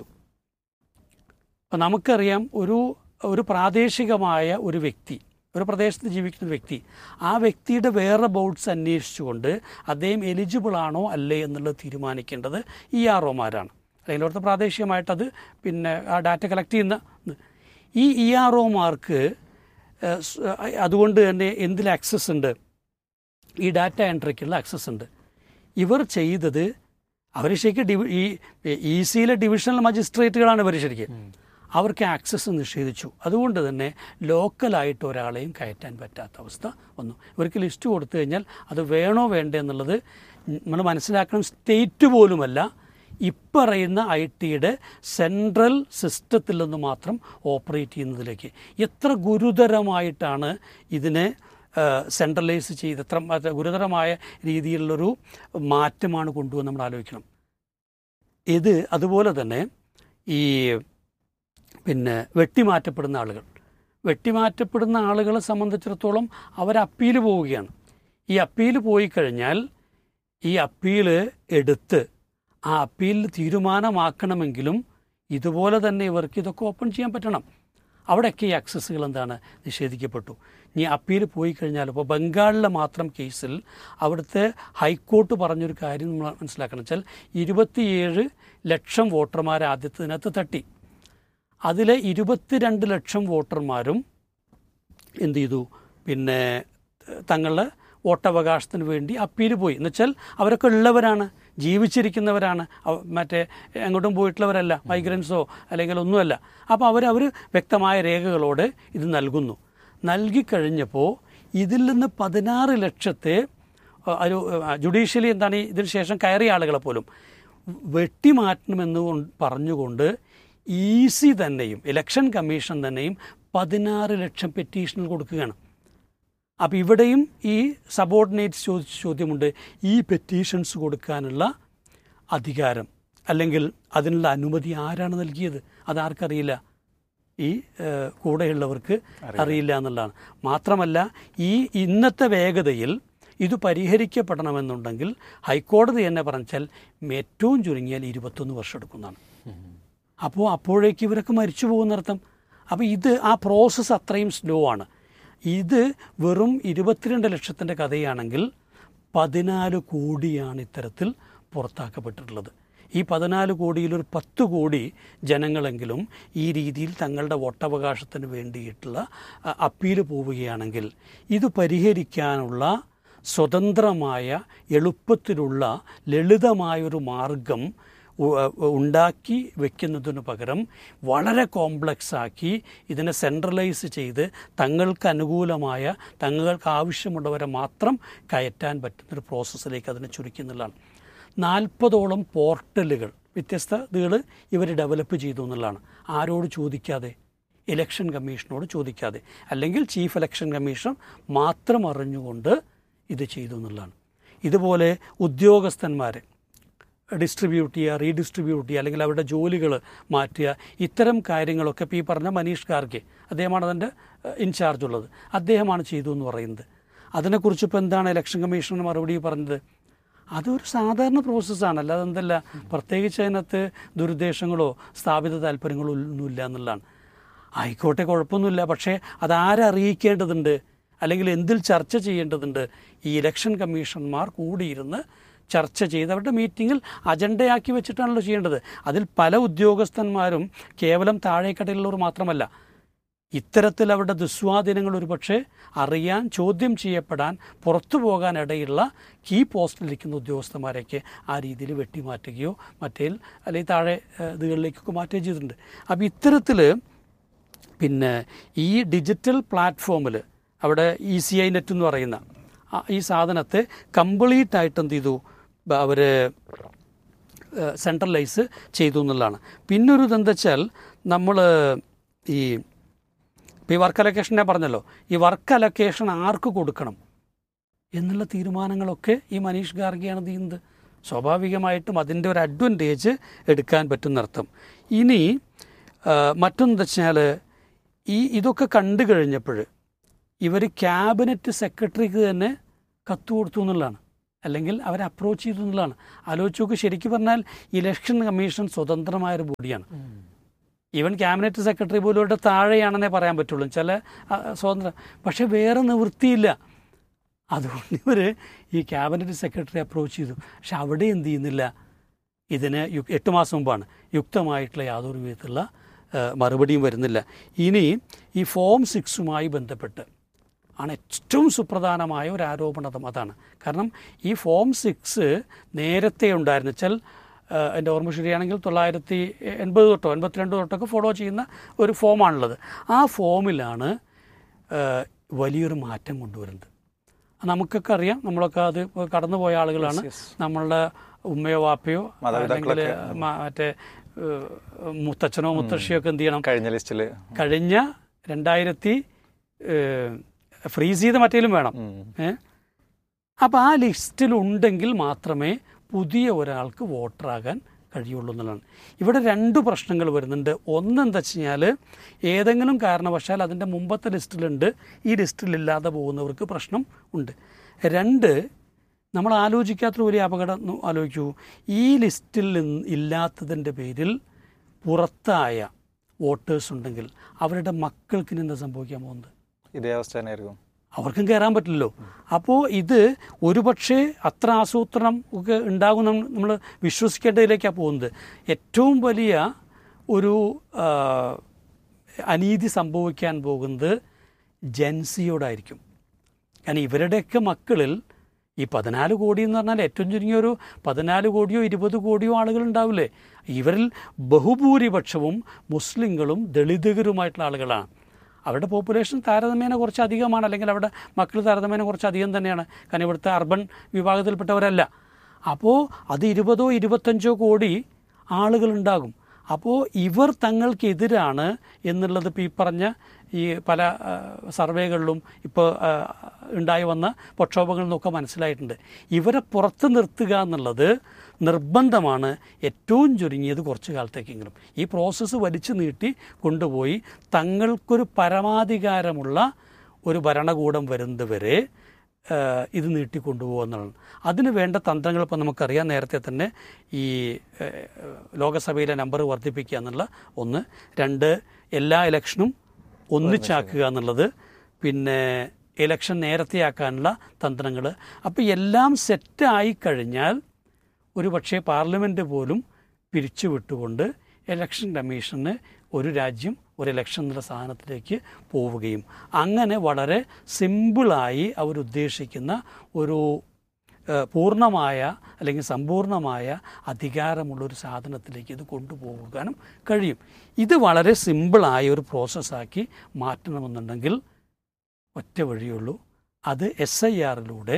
അപ്പം നമുക്കറിയാം ഒരു ഒരു പ്രാദേശികമായ ഒരു വ്യക്തി ഒരു പ്രദേശത്ത് ജീവിക്കുന്ന ഒരു വ്യക്തി ആ വ്യക്തിയുടെ വേറെ ബോർഡ്സ് അന്വേഷിച്ചുകൊണ്ട് അദ്ദേഹം എലിജിബിൾ ആണോ അല്ലേ എന്നുള്ളത് തീരുമാനിക്കേണ്ടത് ഇ ആർ ഒമാരാണ് അല്ലെങ്കിൽ അവിടുത്തെ പ്രാദേശികമായിട്ടത് പിന്നെ ആ ഡാറ്റ കളക്ട് ചെയ്യുന്ന ഇത്. ഈ ഇ ആർ ഒമാർക്ക് അതുകൊണ്ട് തന്നെ എന്തിൽ ആക്സസ് ഉണ്ട് ഈ ഡാറ്റ എൻട്രിക്കുള്ള ആക്സസ് ഉണ്ട് ഇവർ ചെയ്തത് അവർ ശരിക്കും ഡിവി ഈ ഇ സിയിലെ ഡിവിഷണൽ മജിസ്ട്രേറ്റുകളാണ് ഇവർ ശരിക്കും അവർക്ക് ആക്സസ് നിഷേധിച്ചു അതുകൊണ്ട് തന്നെ ലോക്കലായിട്ട് ഒരാളെയും കയറ്റാൻ പറ്റാത്ത അവസ്ഥ വന്നു ഇവർക്ക് ലിസ്റ്റ് കൊടുത്തു കഴിഞ്ഞാൽ അത് വേണോ വേണ്ടേ എന്നുള്ളത് നമ്മൾ മനസ്സിലാക്കണം സ്റ്റേറ്റ് പോലുമല്ല ഇപ്പറയുന്ന ഐ ടിയുടെ സെൻട്രൽ സിസ്റ്റത്തിൽ നിന്ന് മാത്രം ഓപ്പറേറ്റ് ചെയ്യുന്നതിലേക്ക് എത്ര ഗുരുതരമായിട്ടാണ് ഇതിനെ സെൻട്രലൈസ് ചെയ്ത് എത്ര മറ്റേ ഗുരുതരമായ രീതിയിലുള്ളൊരു മാറ്റമാണ് കൊണ്ടുവന്ന് നമ്മൾ ആലോചിക്കണം ഇത് അതുപോലെ തന്നെ ഈ പിന്നെ വെട്ടിമാറ്റപ്പെടുന്ന ആളുകൾ വെട്ടിമാറ്റപ്പെടുന്ന ആളുകളെ സംബന്ധിച്ചിടത്തോളം അവർ അപ്പീൽ പോവുകയാണ് ഈ അപ്പീൽ പോയി കഴിഞ്ഞാൽ ഈ അപ്പീൽ എടുത്ത് ആ അപ്പീലിൽ തീരുമാനമാക്കണമെങ്കിലും ഇതുപോലെ തന്നെ ഇവർക്ക് ഇതൊക്കെ ഓപ്പൺ ചെയ്യാൻ പറ്റണം അവിടെയൊക്കെ ഈ ആക്സസ്സുകൾ എന്താണ് നിഷേധിക്കപ്പെട്ടു ഇനി അപ്പീൽ പോയി കഴിഞ്ഞാൽ ഇപ്പോൾ ബംഗാളിലെ മാത്രം കേസിൽ അവിടുത്തെ ഹൈക്കോർട്ട് പറഞ്ഞൊരു കാര്യം നമ്മൾ മനസ്സിലാക്കണം വെച്ചാൽ ഇരുപത്തിയേഴ് ലക്ഷം വോട്ടർമാർ ആദ്യത്തിനകത്ത് തട്ടി അതിലെ ഇരുപത്തിരണ്ട് ലക്ഷം വോട്ടർമാരും എന്ത് ചെയ്തു പിന്നെ ഏഹ്, തങ്ങളുടെ വോട്ടവകാശത്തിന് വേണ്ടി അപ്പീൽ പോയി എന്നുവെച്ചാൽ അവരൊക്കെ ഉള്ളവരാണ് ജീവിച്ചിരിക്കുന്നവരാണ് അവ- മറ്റേ എങ്ങോട്ടും പോയിട്ടുള്ളവരല്ല മൈഗ്രൻസോ അല്ലെങ്കിൽ ഒന്നുമല്ല അപ്പോൾ അവർ അവർ വ്യക്തമായ രേഖകളോട് ഇത് നൽകുന്നു നൽകിക്കഴിഞ്ഞപ്പോൾ ഇതിൽ നിന്ന് പതിനാറ് ലക്ഷത്തെ അഹ്, ഒരു ജുഡീഷ്യലി എന്താണ് ഈ ഇതിന് ശേഷം കയറിയ ആളുകളെ പോലും വെട്ടിമാറ്റണമെന്ന് കൊണ്ട് പറഞ്ഞുകൊണ്ട് ഈസി തന്നെയും ഇലക്ഷൻ കമ്മീഷൻ തന്നെയും പതിനാറ് ലക്ഷം പെറ്റീഷനുകൾ കൊടുക്കുകയാണ് അപ്പോൾ ഇവിടെയും ഈ സബോർഡിനേറ്റ് ചോദിച്ച ചോദ്യമുണ്ട് ഈ പെറ്റീഷൻസ് കൊടുക്കാനുള്ള അധികാരം അല്ലെങ്കിൽ അതിനുള്ള അനുമതി ആരാണ് നൽകിയത് അതാർക്കറിയില്ല ഈ ഏഹ്, കൂടെയുള്ളവർക്ക് അറിയില്ല എന്നുള്ളതാണ് മാത്രമല്ല ഈ ഇന്നത്തെ വേഗതയിൽ ഇത് പരിഹരിക്കപ്പെടണമെന്നുണ്ടെങ്കിൽ ഹൈക്കോടതി തന്നെ പറഞ്ഞാൽ ഏറ്റവും ചുരുങ്ങിയാൽ ഇരുപത്തൊന്ന് വർഷം എടുക്കുന്നതാണ് അപ്പോൾ അപ്പോഴേക്ക് ഇവരൊക്കെ മരിച്ചു പോകുന്നർത്ഥം അപ്പോൾ ഇത് ആ പ്രോസസ്സ് അത്രയും സ്ലോ ആണ് ഇത് വെറും ഇരുപത്തിരണ്ട് ലക്ഷത്തിൻ്റെ കഥയാണെങ്കിൽ പതിനാല് കോടിയാണ് ഇത്തരത്തിൽ പുറത്താക്കപ്പെട്ടിട്ടുള്ളത് ഈ പതിനാല് കോടിയിൽ ഒരു പത്ത് കോടി ജനങ്ങളെങ്കിലും ഈ രീതിയിൽ തങ്ങളുടെ വോട്ടവകാശത്തിന് വേണ്ടിയിട്ടുള്ള അ- അപ്പീൽ പോവുകയാണെങ്കിൽ ഇത് പരിഹരിക്കാനുള്ള സ്വതന്ത്രമായ എളുപ്പത്തിലുള്ള ലളിതമായൊരു മാർഗം ഉ- ഉണ്ടാക്കി വെക്കുന്നതിന് പകരം വളരെ കോംപ്ലക്സ് ആക്കി ഇതിനെ സെൻട്രലൈസ് ചെയ്ത് തങ്ങൾക്ക് അനുകൂലമായ തങ്ങൾക്ക് ആവശ്യമുള്ളവരെ മാത്രം കയറ്റാൻ പറ്റുന്നൊരു പ്രോസസ്സിലേക്ക് അതിനെ ചുരുക്കുന്നുള്ളതാണ് നാൽപ്പതോളം പോർട്ടലുകൾ വ്യത്യസ്തതകൾ ഇവർ ഡെവലപ്പ് ചെയ്തു എന്നുള്ളതാണ് ആരോട് ചോദിക്കാതെ ഇലക്ഷൻ കമ്മീഷനോട് ചോദിക്കാതെ അല്ലെങ്കിൽ ചീഫ് ഇലക്ഷൻ കമ്മീഷൻ മാത്രം അറിഞ്ഞുകൊണ്ട് ഇത് ചെയ്തു എന്നുള്ളതാണ് ഇതുപോലെ ഉദ്യോഗസ്ഥന്മാർ ഡിസ്ട്രിബ്യൂട്ട് ചെയ്യുക റീഡിസ്ട്രിബ്യൂട്ട് ചെയ്യുക അല്ലെങ്കിൽ അവരുടെ ജോലികൾ മാറ്റുക ഇത്തരം കാര്യങ്ങളൊക്കെ ഇപ്പോൾ ഈ പറഞ്ഞ മനീഷ് ഗാർഗെ അദ്ദേഹമാണ് അതിൻ്റെ ഇൻചാർജ് ഉള്ളത് അദ്ദേഹമാണ് ചെയ്തു എന്ന് പറയുന്നത് അതിനെക്കുറിച്ച് ഇപ്പോൾ എന്താണ് ഇലക്ഷൻ കമ്മീഷണർ മറുപടി പറഞ്ഞത് അതൊരു സാധാരണ പ്രോസസ്സാണ് അല്ലാതെ എന്തല്ല പ്രത്യേകിച്ച് അതിനകത്ത് ദുരുദ്ദേശങ്ങളോ സ്ഥാപിത താല്പര്യങ്ങളോ ഒന്നുമില്ല എന്നുള്ളതാണ് ആയിക്കോട്ടെ കുഴപ്പമൊന്നുമില്ല പക്ഷേ അതാരറിയിക്കേണ്ടതുണ്ട് അല്ലെങ്കിൽ എന്തിൽ ചർച്ച ചെയ്യേണ്ടതുണ്ട് ഈ ഇലക്ഷൻ കമ്മീഷന്മാർ കൂടിയിരുന്ന് ചർച്ച ചെയ്ത് അവരുടെ മീറ്റിങ്ങിൽ അജണ്ടയാക്കി വെച്ചിട്ടാണല്ലോ ചെയ്യേണ്ടത് അതിൽ പല ഉദ്യോഗസ്ഥന്മാരും കേവലം താഴേക്കടയിലുള്ളവർ മാത്രമല്ല ഇത്തരത്തിൽ അവരുടെ ദുസ്വാധീനങ്ങൾ ഒരുപക്ഷെ അറിയാൻ ചോദ്യം ചെയ്യപ്പെടാൻ പുറത്തു പോകാൻ ഇടയുള്ള കീ പോസ്റ്റിലിരിക്കുന്ന ഉദ്യോഗസ്ഥന്മാരെയൊക്കെ ആ രീതിയിൽ വെട്ടിമാറ്റുകയോ മറ്റേ അല്ലെങ്കിൽ താഴെ ഏഹ്, ഇതുകളിലേക്കൊക്കെ മാറ്റുകയോ ചെയ്തിട്ടുണ്ട് അപ്പോൾ ഇത്തരത്തിൽ പിന്നെ ഈ ഡിജിറ്റൽ പ്ലാറ്റ്ഫോമിൽ അവിടെ ഇ സി ഐ നെറ്റ് എന്ന് പറയുന്ന ആ- ഈ സാധനത്തെ കംപ്ലീറ്റ് ആയിട്ട് എന്ത് ചെയ്തു അവർ സെൻട്രലൈസ് ചെയ്തു എന്നുള്ളതാണ് പിന്നൊരു ഇതെന്താ വെച്ചാൽ നമ്മൾ ഈ ഇപ്പോൾ ഈ വർക്ക് അലൊക്കേഷൻ ഞാൻ പറഞ്ഞല്ലോ ഈ വർക്ക് അലൊക്കേഷൻ ആർക്ക് കൊടുക്കണം എന്നുള്ള തീരുമാനങ്ങളൊക്കെ ഈ മനീഷ് ഗാർഗിയാണ് ഇത് ചെയ്യുന്നത് സ്വാഭാവികമായിട്ടും അതിൻ്റെ ഒരു അഡ്വാൻറ്റേജ് എടുക്കാൻ പറ്റുന്നർത്ഥം ഇനി മറ്റൊന്ന് വെച്ചാൽ ഈ ഇതൊക്കെ കണ്ടു കഴിഞ്ഞപ്പോൾ ഇവർ ക്യാബിനറ്റ് സെക്രട്ടറിക്ക് തന്നെ കത്ത് കൊടുത്തു എന്നുള്ളതാണ് അല്ലെങ്കിൽ അവരെ അപ്രോച്ച് ചെയ്തു എന്നുള്ളതാണ് ആലോചിച്ച് നോക്ക് ശരിക്കും പറഞ്ഞാൽ ഇലക്ഷൻ കമ്മീഷൻ സ്വതന്ത്രമായൊരു ബോഡിയാണ് ഈവൻ ക്യാബിനറ്റ് സെക്രട്ടറി പോലും ഇവിടെ താഴെയാണെന്നേ പറയാൻ പറ്റുള്ളൂ ചില ആ, സ്വതന്ത്ര പക്ഷേ വേറെ നിവൃത്തിയില്ല അതുകൊണ്ട് ഇവർ ഈ ക്യാബിനറ്റ് സെക്രട്ടറി അപ്രോച്ച് ചെയ്തു പക്ഷെ അവിടെ എന്ത് ചെയ്യുന്നില്ല ഇതിന് യു- എട്ട് മാസം മുമ്പാണ് യുക്തമായിട്ടുള്ള യാതൊരു വിധത്തിലുള്ള ആ, മറുപടിയും വരുന്നില്ല ഇനി ഈ ഫോം സിക്സുമായി ബന്ധപ്പെട്ട് ആണ് ഏറ്റവും സുപ്രധാനമായ ഒരു ആരോപണം അതാണ് കാരണം ഈ ഫോം സിക്സ് നേരത്തെ ഉണ്ടായിരുന്നു വെച്ചാൽ ആ, എൻ്റെ ഓർമ്മ ശരിയാണെങ്കിൽ തൊള്ളായിരത്തി എൺപത് തൊട്ടോ എൺപത്തിരണ്ട് തൊട്ടൊക്കെ ഫോളോ ചെയ്യുന്ന ഒരു ഫോമാണുള്ളത് ആ ഫോമിലാണ് ആ, വലിയൊരു മാറ്റം കൊണ്ടുവരുന്നത് നമുക്കൊക്കെ അറിയാം നമ്മളൊക്കെ അത് കടന്നുപോയ ആളുകളാണ് yes. നമ്മളുടെ ഉമ്മയോ വാപ്പയോ അല്ലെങ്കിൽ മാതാപിതാക്കളൊക്കെ. മ- മറ്റേ ഏഹ്, മുത്തച്ഛനോ മുത്തശ്ശിയോ ഒക്കെ എന്ത് ചെയ്യണം കഴിഞ്ഞ ലിസ്റ്റിൽ കഴിഞ്ഞ രണ്ടായിരത്തി ഫ്രീസ് ചെയ്ത മറ്റേലും വേണം ഏ അപ്പോൾ ആ ലിസ്റ്റിൽ ഉണ്ടെങ്കിൽ മാത്രമേ പുതിയ ഒരാൾക്ക് വോട്ടറാകാൻ കഴിയുള്ളൂ എന്നുള്ളതാണ് ഇവിടെ രണ്ട് പ്രശ്നങ്ങൾ വരുന്നുണ്ട് ഒന്ന് എന്താ വെച്ച് കഴിഞ്ഞാൽ ഏതെങ്കിലും കാരണവശാൽ അതിൻ്റെ മുമ്പത്തെ ലിസ്റ്റിലുണ്ട് ഈ ലിസ്റ്റിലില്ലാതെ പോകുന്നവർക്ക് പ്രശ്നം ഉണ്ട് രണ്ട് നമ്മൾ ആലോചിക്കാത്തൊരു വലിയ അപകടം ഒന്ന് ആലോചിക്കൂ ഈ ലിസ്റ്റിൽ നിന്ന് ഇല്ലാത്തതിൻ്റെ പേരിൽ പുറത്തായ വോട്ടേഴ്സ് ഉണ്ടെങ്കിൽ അവരുടെ മക്കൾക്ക് ഇനി എന്താ സംഭവിക്കാൻ പോകുന്നത് ഇതേ അവസ്ഥ തന്നെയായിരിക്കും അവർക്കും കയറാൻ പറ്റില്ലല്ലോ അപ്പോൾ ഇത് ഒരുപക്ഷെ അത്ര ആസൂത്രണം ഒക്കെ ഉണ്ടാകും നമ്മൾ വിശ്വസിക്കേണ്ടതിലേക്കാണ് പോകുന്നത് ഏറ്റവും വലിയ ഒരു ആ, അനീതി സംഭവിക്കാൻ പോകുന്നത് ജൻസിയോടായിരിക്കും കാരണം ഇവരുടെയൊക്കെ മക്കളിൽ ഈ പതിനാല് കോടി എന്ന് പറഞ്ഞാൽ ഏറ്റവും ചുരുങ്ങിയ ഒരു പതിനാല് കോടിയോ ഇരുപത് കോടിയോ ആളുകൾ ഉണ്ടാവില്ലേ ഇവരിൽ ബഹുഭൂരിപക്ഷവും മുസ്ലിങ്ങളും ദളിതകരുമായിട്ടുള്ള ആളുകളാണ് അവരുടെ പോപ്പുലേഷൻ താരതമ്യേന കുറച്ച് അധികമാണ് അല്ലെങ്കിൽ അവരുടെ മക്കൾ താരതമ്യേന കുറച്ച് അധികം തന്നെയാണ് കാരണം ഇവിടുത്തെ അർബൻ വിഭാഗത്തിൽപ്പെട്ടവരല്ല അപ്പോൾ അത് ഇരുപതോ ഇരുപത്തഞ്ചോ കോടി ആളുകളുണ്ടാകും അപ്പോൾ ഇവർ തങ്ങൾക്കെതിരാണ് എന്നുള്ളത് ഇപ്പോൾ ഈ പറഞ്ഞ ഈ പല ആ, സർവേകളിലും ഇപ്പോൾ ആ, ഉണ്ടായി വന്ന പ്രക്ഷോഭങ്ങളിൽ നിന്നൊക്കെ മനസ്സിലായിട്ടുണ്ട് ഇവരെ പുറത്ത് നിർത്തുക എന്നുള്ളത് നിർബന്ധമാണ് ഏറ്റവും ചുരുങ്ങിയത് കുറച്ച് കാലത്തേക്കെങ്കിലും ഈ പ്രോസസ്സ് വലിച്ചു നീട്ടി കൊണ്ടുപോയി തങ്ങൾക്കൊരു പരമാധികാരമുള്ള ഒരു ഭരണകൂടം വരുന്നത് വരെ ആ, ഇത് നീട്ടിക്കൊണ്ടുപോകുക എന്നുള്ളതാണ് അതിന് വേണ്ട തന്ത്രങ്ങൾ ഇപ്പം നമുക്കറിയാം നേരത്തെ തന്നെ ഈ ആ, ലോകസഭയിലെ നമ്പർ വർദ്ധിപ്പിക്കുക എന്നുള്ള ഒന്ന് രണ്ട് എല്ലാ ഇലക്ഷനും ഒന്നിച്ചാക്കുക എന്നുള്ളത് പിന്നെ ഇലക്ഷൻ നേരത്തെയാക്കാനുള്ള തന്ത്രങ്ങൾ അപ്പോൾ എല്ലാം സെറ്റായി കഴിഞ്ഞാൽ ഒരു പക്ഷേ പാർലമെൻറ്റ് പോലും പിരിച്ചു വിട്ടുകൊണ്ട് ഇലക്ഷൻ കമ്മീഷന് ഒരു രാജ്യം ഒരു ഇലക്ഷൻ എന്നുള്ള സാധനത്തിലേക്ക് പോവുകയും അങ്ങനെ വളരെ സിമ്പിളായി അവരുദ്ദേശിക്കുന്ന ഒരു ഏഹ്, പൂർണ്ണമായ അല്ലെങ്കിൽ സമ്പൂർണ്ണമായ അധികാരമുള്ള ഒരു സാധനത്തിലേക്ക് ഇത് കൊണ്ടുപോകാനും കഴിയും ഇത് വളരെ സിമ്പിളായ ഒരു പ്രോസസ്സാക്കി മാറ്റണമെന്നുണ്ടെങ്കിൽ ഒറ്റ വഴിയുള്ളൂ അത് എസ് ഐ ആറിലൂടെ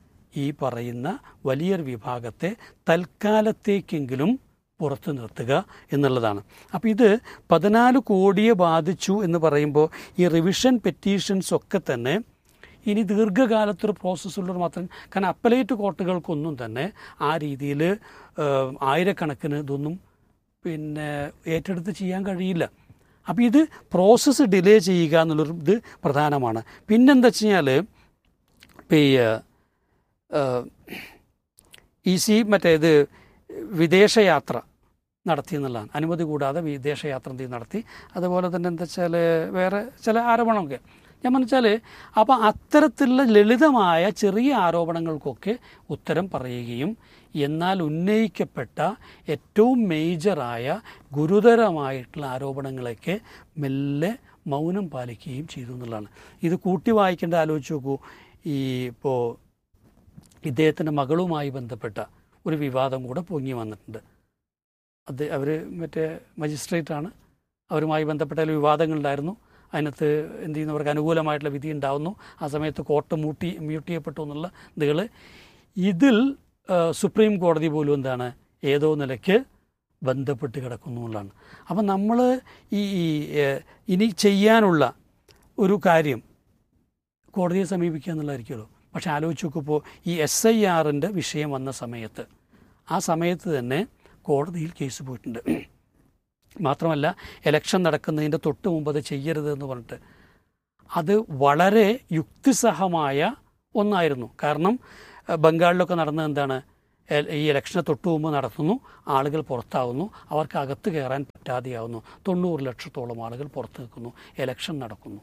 ഈ പറയുന്ന വലിയൊരു വിഭാഗത്തെ തൽക്കാലത്തേക്കെങ്കിലും പുറത്തു നിർത്തുക എന്നുള്ളതാണ് അപ്പോൾ ഇത് പതിനാല് കോടിയെ ബാധിച്ചു എന്ന് പറയുമ്പോൾ ഈ റിവിഷൻ പെറ്റീഷൻസ് ഒക്കെ തന്നെ ഇനി ദീർഘകാലത്തൊരു പ്രോസസ്സുള്ളത് മാത്രം കാരണം അപ്പലേറ്റ് കോർട്ടുകൾക്കൊന്നും തന്നെ ആ രീതിയിൽ ആയിരക്കണക്കിന് ഇതൊന്നും പിന്നെ ഏറ്റെടുത്ത് ചെയ്യാൻ കഴിയില്ല അപ്പോൾ ഇത് പ്രോസസ്സ് ഡിലേ ചെയ്യുക എന്നുള്ളൊരു ഇത് പ്രധാനമാണ് പിന്നെന്താ വെച്ച് കഴിഞ്ഞാൽ ഇപ്പോൾ ഈ ഏഹ്, ഇ സി മറ്റേ ഇത് വിദേശയാത്ര നടത്തി എന്നുള്ളതാണ് അനുമതി കൂടാതെ വിദേശയാത്ര എന്ത് ചെയ്യും നടത്തി അതുപോലെ തന്നെ എന്താ വെച്ചാൽ വേറെ ചില ആരോപണമൊക്കെ ഞാൻ മനസ്സിൽ അപ്പോൾ അത്തരത്തിലുള്ള ലളിതമായ ചെറിയ ആരോപണങ്ങൾക്കൊക്കെ ഉത്തരം പറയുകയും എന്നാൽ ഉന്നയിക്കപ്പെട്ട ഏറ്റവും മേജറായ ഗുരുതരമായിട്ടുള്ള ആരോപണങ്ങളൊക്കെ മെല്ലെ മൗനം പാലിക്കുകയും ചെയ്തു എന്നുള്ളതാണ് ഇത് കൂട്ടി വായിക്കേണ്ട ആലോചിച്ച് നോക്കൂ ഈ ഇപ്പോൾ ഇദ്ദേഹത്തിൻ്റെ മകളുമായി ബന്ധപ്പെട്ട ഒരു വിവാദം കൂടെ പൊങ്ങി വന്നിട്ടുണ്ട് അത് അവർ മറ്റേ മജിസ്ട്രേറ്റാണ് അവരുമായി ബന്ധപ്പെട്ട ചില വിവാദങ്ങളുണ്ടായിരുന്നു അതിനകത്ത് എന്ത് ചെയ്യുന്നവർക്ക് അനുകൂലമായിട്ടുള്ള വിധി ഉണ്ടാവുന്നു ആ സമയത്ത് കോർട്ട് മൂട്ടി മ്യൂട്ട് ചെയ്യപ്പെട്ടു എന്നുള്ള ഇതുകൾ ഇതിൽ ആ, സുപ്രീം കോടതി പോലും എന്താണ് ഏതോ നിലയ്ക്ക് ബന്ധപ്പെട്ട് കിടക്കുന്നു എന്നുള്ളതാണ് അപ്പം നമ്മൾ ഈ ഈ, ഏ, ഇനി ചെയ്യാനുള്ള ഒരു കാര്യം കോടതിയെ സമീപിക്കുക എന്നുള്ളതായിരിക്കുമല്ലോ പക്ഷെ ആലോചിച്ച് നോക്കുമ്പോൾ ഈ എസ് ഐ ആറിൻ്റെ വിഷയം വന്ന സമയത്ത് ആ സമയത്ത് തന്നെ കോടതിയിൽ കേസ് പോയിട്ടുണ്ട് മാത്രമല്ല ഇലക്ഷൻ നടക്കുന്നതിൻ്റെ തൊട്ട് മുമ്പ് അത് ചെയ്യരുത് എന്ന് പറഞ്ഞിട്ട് അത് വളരെ യുക്തിസഹമായ ഒന്നായിരുന്നു കാരണം അഹ് ബംഗാളിലൊക്കെ നടന്നത് എന്താണ് എ- ഈ ഇലക്ഷന് തൊട്ട് മുമ്പ് നടത്തുന്നു ആളുകൾ പുറത്താവുന്നു അവർക്ക് അകത്ത് കയറാൻ പറ്റാതെയാവുന്നു തൊണ്ണൂറ് ലക്ഷത്തോളം ആളുകൾ പുറത്ത് നിൽക്കുന്നു ഇലക്ഷൻ നടക്കുന്നു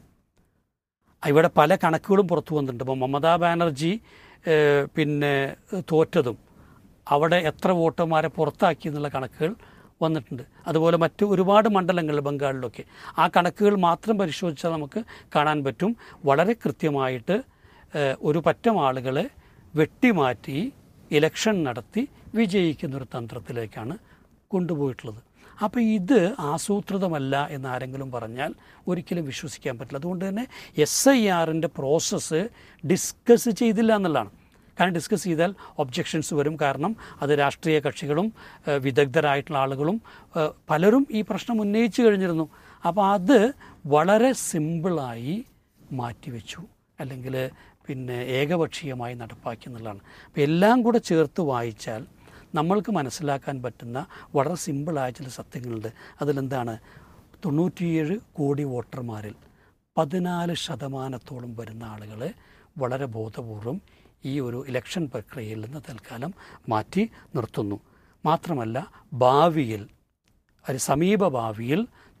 ഇവിടെ പല കണക്കുകളും പുറത്തു വന്നിട്ടുണ്ട് ഇപ്പോൾ മമതാ ബാനർജി ഏഹ്, പിന്നെ തോറ്റതും അവിടെ എത്ര വോട്ടർമാരെ പുറത്താക്കി എന്നുള്ള കണക്കുകൾ വന്നിട്ടുണ്ട് അതുപോലെ മറ്റ് ഒരുപാട് മണ്ഡലങ്ങൾ ബംഗാളിലൊക്കെ ആ കണക്കുകൾ മാത്രം പരിശോധിച്ചാൽ നമുക്ക് കാണാൻ പറ്റും വളരെ കൃത്യമായിട്ട് ഏഹ്, ഒരു പറ്റം ആളുകളെ വെട്ടിമാറ്റി ഇലക്ഷൻ നടത്തി വിജയിക്കുന്നൊരു തന്ത്രത്തിലേക്കാണ് കൊണ്ടുപോയിട്ടുള്ളത് അപ്പോൾ ഇത് ആസൂത്രിതമല്ല എന്ന് ആരെങ്കിലും പറഞ്ഞാൽ ഒരിക്കലും വിശ്വസിക്കാൻ പറ്റില്ല അതുകൊണ്ട് തന്നെ എസ് ഐ ആറിൻ്റെ പ്രോസസ്സ് ഡിസ്കസ് ചെയ്തില്ല എന്നുള്ളതാണ് കാരണം ഡിസ്കസ് ചെയ്താൽ ഒബ്ജക്ഷൻസ് വരും കാരണം അത് രാഷ്ട്രീയ കക്ഷികളും ഏഹ്, വിദഗ്ധരായിട്ടുള്ള ആളുകളും ഏഹ്, പലരും ഈ പ്രശ്നം ഉന്നയിച്ചു കഴിഞ്ഞിരുന്നു അപ്പോൾ അത് വളരെ സിമ്പിളായി മാറ്റിവെച്ചു അല്ലെങ്കിൽ പിന്നെ ഏകപക്ഷീയമായി നടപ്പാക്കി എന്നുള്ളതാണ് അപ്പോൾ എല്ലാം കൂടെ ചേർത്ത് വായിച്ചാൽ നമ്മൾക്ക് മനസ്സിലാക്കാൻ പറ്റുന്ന വളരെ സിമ്പിളായ ചില സത്യങ്ങളുണ്ട് അതിലെന്താണ് തൊണ്ണൂറ്റിയേഴ് കോടി വോട്ടർമാരിൽ പതിനാല് ശതമാനത്തോളം വരുന്ന ആളുകളെ വളരെ ബോധപൂർവം ഈ ഒരു ഇലക്ഷൻ പ്രക്രിയയിൽ നിന്ന് തൽക്കാലം മാറ്റി നിർത്തുന്നു മാത്രമല്ല ഭാവിയിൽ ഒരു സമീപ ഭാവിയിൽ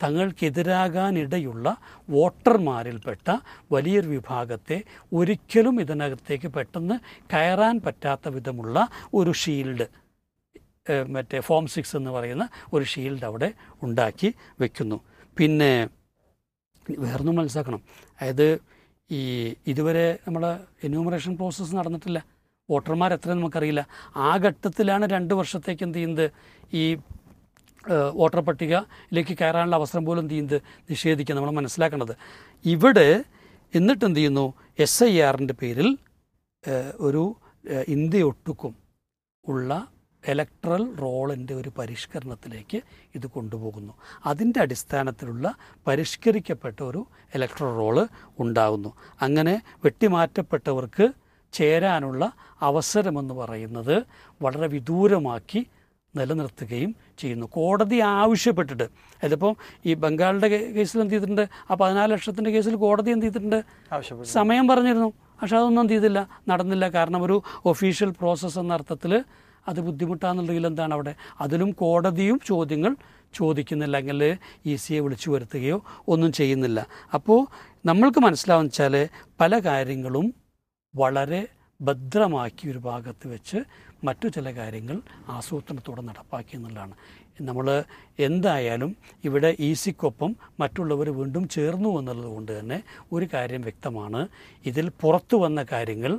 തങ്ങൾക്കെതിരാകാനിടയുള്ള വോട്ടർമാരിൽപ്പെട്ട വലിയൊരു വിഭാഗത്തെ ഒരിക്കലും ഇതിനകത്തേക്ക് പെട്ടെന്ന് കയറാൻ പറ്റാത്ത വിധമുള്ള ഒരു ഷീൽഡ് ഏഹ് മറ്റേ ഫോം സിക്സ് എന്ന് പറയുന്ന ഒരു ഷീൽഡ് അവിടെ ഉണ്ടാക്കി വെക്കുന്നു പിന്നെ വേറൊന്നും മനസ്സിലാക്കണം അതായത് ഈ ഇതുവരെ നമ്മൾ എന്യൂമറേഷൻ പ്രോസസ്സ് നടന്നിട്ടില്ല വോട്ടർമാർ എത്രയെന്ന് നമുക്കറിയില്ല ആ ഘട്ടത്തിലാണ് രണ്ട് വർഷത്തേക്ക് എന്ത് ചെയ്യുന്നത് ഈ ഏഹ്, വോട്ടർ പട്ടികയിലേക്ക് കയറാനുള്ള അവസരം പോലും എന്ത് ചെയ്യുന്നത് നിഷേധിക്കുക നമ്മൾ മനസ്സിലാക്കേണ്ടത് ഇവിടെ എന്നിട്ട് എന്ത് ചെയ്യുന്നു എസ് ഐ ആറിൻ്റെ പേരിൽ ഏഹ്, ഒരു ഏഹ്, ഇന്ത്യ ഒട്ടുക്കും ഉള്ള ഇലക്ട്രൽ റോളിൻ്റെ ഒരു പരിഷ്കരണത്തിലേക്ക് ഇത് കൊണ്ടുപോകുന്നു അതിൻ്റെ അടിസ്ഥാനത്തിലുള്ള പരിഷ്കരിക്കപ്പെട്ട ഒരു ഇലക്ട്രൽ റോള് ഉണ്ടാകുന്നു അങ്ങനെ വെട്ടിമാറ്റപ്പെട്ടവർക്ക് ചേരാനുള്ള അവസരമെന്ന് പറയുന്നത് വളരെ വിദൂരമാക്കി നിലനിർത്തുകയും ചെയ്യുന്നു കോടതി ആവശ്യപ്പെട്ടിട്ട് അതിപ്പോൾ ഈ ബംഗാളിൻ്റെ കേ- കേസിൽ എന്ത് ചെയ്തിട്ടുണ്ട് ആ പതിനാല് ലക്ഷത്തിൻ്റെ കേസിൽ കോടതി എന്ത് ചെയ്തിട്ടുണ്ട് ആവശ്യപ്പെട്ടു സമയം പറഞ്ഞിരുന്നു പക്ഷെ അതൊന്നും എന്ത് ചെയ്തില്ല നടന്നില്ല കാരണം ഒരു ഒഫീഷ്യൽ പ്രോസസ്സ് എന്ന അർത്ഥത്തിൽ അത് ബുദ്ധിമുട്ടാണെന്നുണ്ടെങ്കിൽ എന്താണ് അവിടെ അതിലും കോടതിയും ചോദ്യങ്ങൾ ചോദിക്കുന്നില്ല അല്ലെങ്കിൽ ഇ സിയെ വിളിച്ചു വരുത്തുകയോ ഒന്നും ചെയ്യുന്നില്ല അപ്പോൾ നമ്മൾക്ക് മനസ്സിലാവുന്ന വെച്ചാൽ പല കാര്യങ്ങളും വളരെ ഭദ്രമാക്കി ഒരു ഭാഗത്ത് വെച്ച് മറ്റു ചില കാര്യങ്ങൾ ആസൂത്രണത്തോടെ നടപ്പാക്കി എന്നുള്ളതാണ് നമ്മൾ എന്തായാലും ഇവിടെ ഈസിക്കൊപ്പം മറ്റുള്ളവർ വീണ്ടും ചേർന്നു എന്നുള്ളത് കൊണ്ട് തന്നെ ഒരു കാര്യം വ്യക്തമാണ് ഇതിൽ പുറത്തു വന്ന കാര്യങ്ങൾ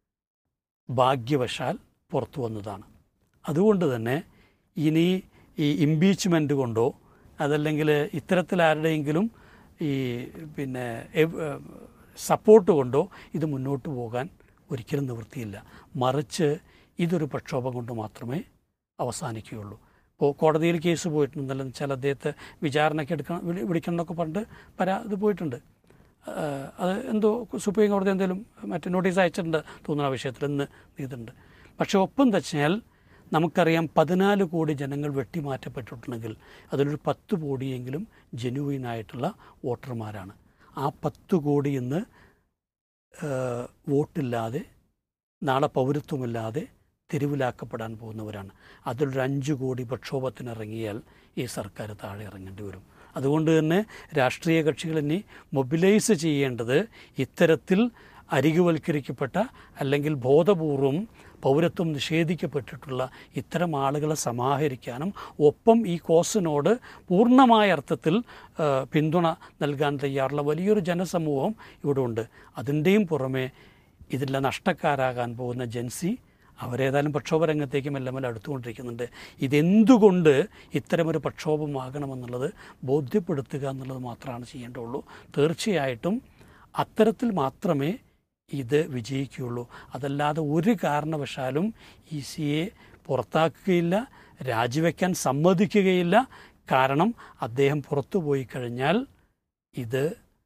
ഭാഗ്യവശാൽ പുറത്തു വന്നതാണ് അതുകൊണ്ട് തന്നെ ഇനി ഈ ഇംപീച്ച്മെൻ്റ് കൊണ്ടോ അതല്ലെങ്കിൽ ഇത്തരത്തിൽ ആരുടെയെങ്കിലും ഈ പിന്നെ സപ്പോർട്ട് കൊണ്ടോ ഇത് മുന്നോട്ട് പോകാൻ ഒരിക്കലും നിവൃത്തിയില്ല മറിച്ച് ഇതൊരു പ്രക്ഷോഭം കൊണ്ട് മാത്രമേ അവസാനിക്കുകയുള്ളൂ ഇപ്പോൾ കോടതിയിൽ കേസ് പോയിട്ടുണ്ടെന്നല്ല വെച്ചാൽ അദ്ദേഹത്തെ വിചാരണയ്ക്ക് എടുക്കണം വിളി വിളിക്കണം എന്നൊക്കെ പറഞ്ഞിട്ട് പരാ ഇത് പോയിട്ടുണ്ട് ആ, അത് എന്തോ സുപ്രീം കോടതി എന്തെങ്കിലും മറ്റേ നോട്ടീസ് അയച്ചിട്ടുണ്ട് തോന്നുന്ന വിഷയത്തിൽ ഇന്ന് ചെയ്തിട്ടുണ്ട് പക്ഷെ ഒപ്പം വെച്ചാൽ നമുക്കറിയാം പതിനാല് കോടി ജനങ്ങൾ വെട്ടിമാറ്റപ്പെട്ടിട്ടുണ്ടെങ്കിൽ അതിലൊരു പത്ത് കോടിയെങ്കിലും ജെനുവിനായിട്ടുള്ള വോട്ടർമാരാണ് ആ പത്ത് കോടി ഇന്ന് ഏഹ്, വോട്ടില്ലാതെ നാളെ പൗരത്വമില്ലാതെ തെരുവിലാക്കപ്പെടാൻ പോകുന്നവരാണ് അതിലൊരു അഞ്ച് കോടി പ്രക്ഷോഭത്തിനിറങ്ങിയാൽ ഈ സർക്കാർ താഴെ ഇറങ്ങേണ്ടി വരും അതുകൊണ്ട് തന്നെ രാഷ്ട്രീയ കക്ഷികൾ ഇനി മൊബിലൈസ് ചെയ്യേണ്ടത് ഇത്തരത്തിൽ അരികുവൽക്കരിക്കപ്പെട്ട അല്ലെങ്കിൽ ബോധപൂർവം പൗരത്വം നിഷേധിക്കപ്പെട്ടിട്ടുള്ള ഇത്തരം ആളുകളെ സമാഹരിക്കാനും ഒപ്പം ഈ കോസിനോട് പൂർണ്ണമായ അർത്ഥത്തിൽ ആ, പിന്തുണ നൽകാൻ തയ്യാറുള്ള വലിയൊരു ജനസമൂഹം ഇവിടെ ഉണ്ട് അതിൻ്റെയും പുറമെ ഇതിലെ നഷ്ടക്കാരാകാൻ പോകുന്ന ജൻസി അവരേതായാലും പ്രക്ഷോഭ രംഗത്തേക്ക് മെല്ലെ മെല്ലെ അടുത്തുകൊണ്ടിരിക്കുന്നുണ്ട് ഇതെന്തുകൊണ്ട് ഇത്തരമൊരു പ്രക്ഷോഭമാകണമെന്നുള്ളത് ബോധ്യപ്പെടുത്തുക എന്നുള്ളത് മാത്രമാണ് ചെയ്യേണ്ടുള്ളൂ തീർച്ചയായിട്ടും അത്തരത്തിൽ മാത്രമേ ഇത് വിജയിക്കുകയുള്ളൂ അതല്ലാതെ ഒരു കാരണവശാലും ഇ സിയെ പുറത്താക്കുകയില്ല രാജിവെക്കാൻ സമ്മതിക്കുകയില്ല കാരണം അദ്ദേഹം പുറത്തു പോയി കഴിഞ്ഞാൽ ഇത്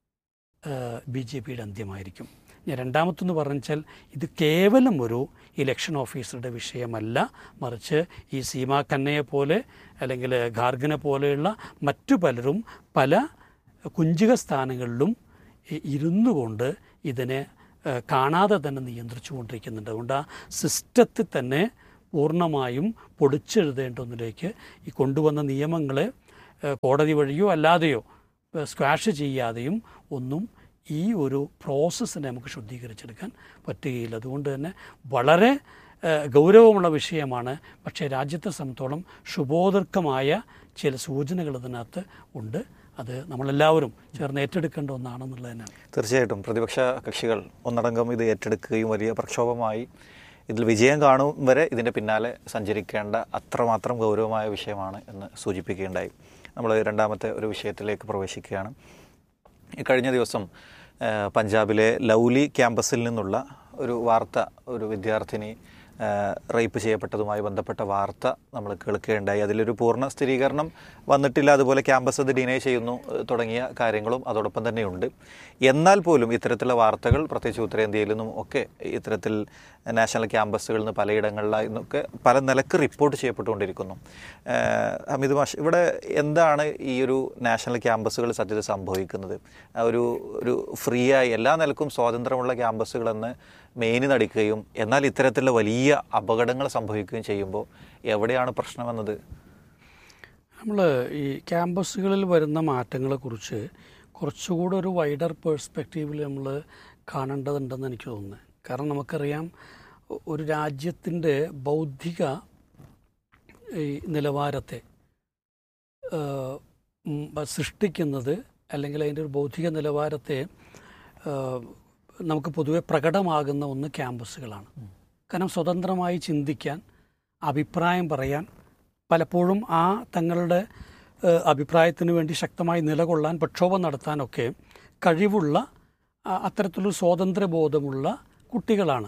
ബി ജെ പിയുടെ അന്ത്യമായിരിക്കും ഞാൻ രണ്ടാമത്തൊന്ന് പറഞ്ഞാൽ ഇത് കേവലം ഒരു ഇലക്ഷൻ ഓഫീസറുടെ വിഷയമല്ല മറിച്ച് ഈ സീമാ കന്നയെ പോലെ അല്ലെങ്കിൽ ഖാർഗനെ പോലെയുള്ള മറ്റു പലരും പല കുഞ്ചിക സ്ഥാനങ്ങളിലും ഇ- ഇരുന്നു കൊണ്ട് ഇതിനെ ഏഹ്, കാണാതെ തന്നെ നിയന്ത്രിച്ചു കൊണ്ടിരിക്കുന്നുണ്ട് അതുകൊണ്ട് ആ സിസ്റ്റത്തിൽ തന്നെ പൂർണ്ണമായും പൊടിച്ചെഴുതേണ്ട ഒന്നിലേക്ക് ഈ കൊണ്ടുവന്ന നിയമങ്ങളെ ഏഹ്, കോടതി വഴിയോ അല്ലാതെയോ ഏഹ്, സ്ക്വാഷ് ചെയ്യാതെയും ഒന്നും ഈ ഒരു പ്രോസസ്സിനെ നമുക്ക് ശുദ്ധീകരിച്ചെടുക്കാൻ പറ്റുകയില്ല അതുകൊണ്ട് തന്നെ വളരെ ഏഹ്, ഗൗരവമുള്ള വിഷയമാണ് പക്ഷേ രാജ്യത്തെ സംബന്ധിച്ചോളം ശുഭോദർക്കമായ ചില സൂചനകൾ ഇതിനകത്ത് ഉണ്ട് അത് നമ്മളെല്ലാവരും ചേർന്ന് ഏറ്റെടുക്കേണ്ട ഒന്നാണെന്നുള്ളത് തന്നെയാണ് തീർച്ചയായിട്ടും പ്രതിപക്ഷ കക്ഷികൾ ഒന്നടങ്കം ഇത് ഏറ്റെടുക്കുകയും വലിയ പ്രക്ഷോഭമായി ഇതിൽ വിജയം കാണും വരെ ഇതിൻ്റെ പിന്നാലെ സഞ്ചരിക്കേണ്ട അത്രമാത്രം ഗൗരവമായ വിഷയമാണ് എന്ന് സൂചിപ്പിക്കുകയുണ്ടായി നമ്മൾ രണ്ടാമത്തെ ഒരു വിഷയത്തിലേക്ക് പ്രവേശിക്കുകയാണ് ഈ കഴിഞ്ഞ ദിവസം ആ, പഞ്ചാബിലെ ലൗലി ക്യാമ്പസിൽ നിന്നുള്ള ഒരു വാർത്ത ഒരു വിദ്യാർത്ഥിനി ആ, റേപ്പ് ചെയ്യപ്പെട്ടതുമായി ബന്ധപ്പെട്ട വാർത്ത നമ്മൾ കേൾക്കുകയുണ്ടായി അതിലൊരു പൂർണ്ണ സ്ഥിരീകരണം വന്നിട്ടില്ല അതുപോലെ ക്യാമ്പസ് അത് ഡിനേ ചെയ്യുന്നു ഏഹ്, തുടങ്ങിയ കാര്യങ്ങളും അതോടൊപ്പം തന്നെയുണ്ട് എന്നാൽ പോലും ഇത്തരത്തിലുള്ള വാർത്തകൾ പ്രത്യേകിച്ച് ഉത്തരേന്ത്യയിൽ നിന്നും ഒക്കെ ഇത്തരത്തിൽ നാഷണൽ ക്യാമ്പസുകളിൽ നിന്ന് പലയിടങ്ങളിലായി നിന്നൊക്കെ പല നിലക്ക് റിപ്പോർട്ട് ചെയ്യപ്പെട്ടുകൊണ്ടിരിക്കുന്നു ഏഹ്, ഹമീദ് മാഷ് ഇവിടെ എന്താണ് ഈ ഒരു നാഷണൽ ക്യാമ്പസുകൾ സത്യത്തിൽ സംഭവിക്കുന്നത് ആ ഒരു ഒരു ഫ്രീ ആയി എല്ലാ നിലക്കും സ്വാതന്ത്ര്യമുള്ള ക്യാമ്പസുകളെന്ന് മെയിന് നടിക്കുകയും എന്നാൽ ഇത്തരത്തിലുള്ള വലിയ അപകടങ്ങൾ സംഭവിക്കുകയും ചെയ്യുമ്പോൾ എവിടെയാണ് പ്രശ്നമെന്നത് നമ്മൾ ഈ ക്യാമ്പസുകളിൽ വരുന്ന മാറ്റങ്ങളെക്കുറിച്ച് കുറച്ചുകൂടെ ഒരു വൈഡർ പേഴ്സ്പെക്റ്റീവിൽ നമ്മൾ കാണേണ്ടതുണ്ടെന്ന് എനിക്ക് തോന്നുന്നത് കാരണം നമുക്കറിയാം ഒ- ഒരു രാജ്യത്തിൻ്റെ ബൗദ്ധിക ഈ നിലവാരത്തെ ആ, ഉം, സൃഷ്ടിക്കുന്നത് അല്ലെങ്കിൽ അതിൻ്റെ ഒരു ബൗദ്ധിക നിലവാരത്തെ ആ, നമുക്ക് പൊതുവെ പ്രകടമാകുന്ന ഒന്ന് ക്യാമ്പസുകളാണ് കാരണം സ്വതന്ത്രമായി ചിന്തിക്കാൻ അഭിപ്രായം പറയാൻ പലപ്പോഴും ആ തങ്ങളുടെ ഏഹ്, അഭിപ്രായത്തിന് വേണ്ടി ശക്തമായി നിലകൊള്ളാൻ പ്രക്ഷോഭം നടത്താനൊക്കെ കഴിവുള്ള ആ, അത്തരത്തിലൊരു സ്വാതന്ത്ര്യബോധമുള്ള കുട്ടികളാണ്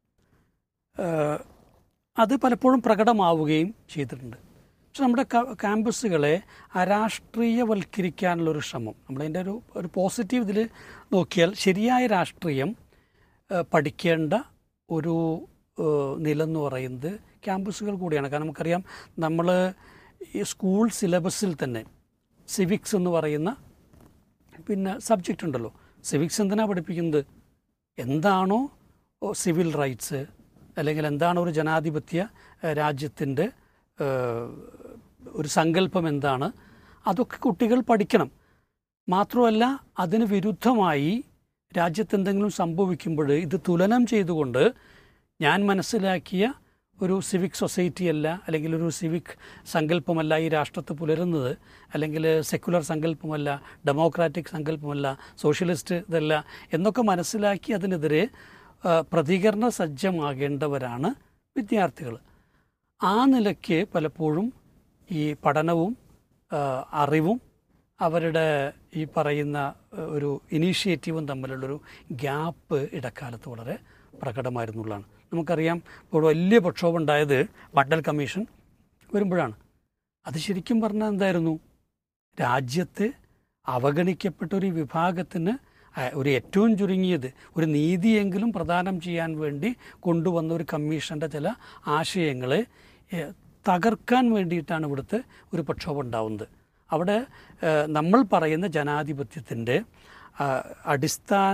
ഏഹ്, അത് പലപ്പോഴും പ്രകടമാവുകയും ചെയ്തിട്ടുണ്ട് പക്ഷെ നമ്മുടെ ക- ക്യാമ്പസുകളെ അരാഷ്ട്രീയവൽക്കരിക്കാനുള്ളൊരു ശ്രമം നമ്മളതിൻ്റെ ഒരു ഒരു പോസിറ്റീവ് ഇതിൽ നോക്കിയാൽ ശരിയായ രാഷ്ട്രീയം ഏഹ്, പഠിക്കേണ്ട ഒരു ഏഹ്, നിലെന്ന് പറയുന്നത് ക്യാമ്പസുകൾ കൂടിയാണ് കാരണം നമുക്കറിയാം നമ്മൾ ഈ സ്കൂൾ സിലബസിൽ തന്നെ സിവിക്സ് എന്ന് പറയുന്ന പിന്നെ സബ്ജക്റ്റ് ഉണ്ടല്ലോ സിവിക്സ് എന്തിനാണ് പഠിപ്പിക്കുന്നത് എന്താണോ സിവിൽ റൈറ്റ്സ് അല്ലെങ്കിൽ എന്താണ് ഒരു ജനാധിപത്യ ഏഹ്, രാജ്യത്തിൻ്റെ ഏഹ്, ഒരു സങ്കല്പം എന്താണ് അതൊക്കെ കുട്ടികൾ പഠിക്കണം മാത്രമല്ല അതിന് വിരുദ്ധമായി രാജ്യത്ത് എന്തെങ്കിലും സംഭവിക്കുമ്പോൾ ഇത് തുലനം ചെയ്തുകൊണ്ട് ഞാൻ മനസ്സിലാക്കിയ ഒരു സിവിക് സൊസൈറ്റി അല്ല അല്ലെങ്കിൽ ഒരു സിവിക് സങ്കല്പമല്ല ഈ രാഷ്ട്രത്തെ പുലരുന്നത് അല്ലെങ്കിൽ സെക്കുലർ സങ്കല്പമല്ല ഡെമോക്രാറ്റിക് സങ്കല്പമല്ല സോഷ്യലിസ്റ്റ് ഇതല്ല എന്നൊക്കെ മനസ്സിലാക്കി അതിനെതിരെ ആ, പ്രതികരണ സജ്ജമാകേണ്ടവരാണ് വിദ്യാർത്ഥികൾ ആ നിലയ്ക്ക് പലപ്പോഴും ഈ പഠനവും ആ, അറിവും അവരുടെ ഈ പറയുന്ന ആ, ഒരു ഇനീഷ്യേറ്റീവും തമ്മിലുള്ളൊരു ഗ്യാപ്പ് ഇടക്കാലത്ത് വളരെ പ്രകടമായിരുന്നുള്ളതാണ് നമുക്കറിയാം ഇപ്പോൾ വലിയ പ്രക്ഷോഭം ഉണ്ടായത് മണ്ഡൽ കമ്മീഷൻ വരുമ്പോഴാണ് അത് ശരിക്കും പറഞ്ഞാൽ എന്തായിരുന്നു രാജ്യത്ത് അവഗണിക്കപ്പെട്ട ഒരു വിഭാഗത്തിന് ആ, ഒരു ഏറ്റവും ചുരുങ്ങിയത് ഒരു നീതിയെങ്കിലും പ്രദാനം ചെയ്യാൻ വേണ്ടി കൊണ്ടുവന്ന ഒരു കമ്മീഷൻ്റെ ചില ആശയങ്ങളെ ഏ, തകർക്കാൻ വേണ്ടിയിട്ടാണ് ഇവിടുത്തെ ഒരു പ്രക്ഷോഭം ഉണ്ടാവുന്നത് അവിടെ ഏ, നമ്മൾ പറയുന്ന ജനാധിപത്യത്തിൻ്റെ ആ, അടിസ്ഥാന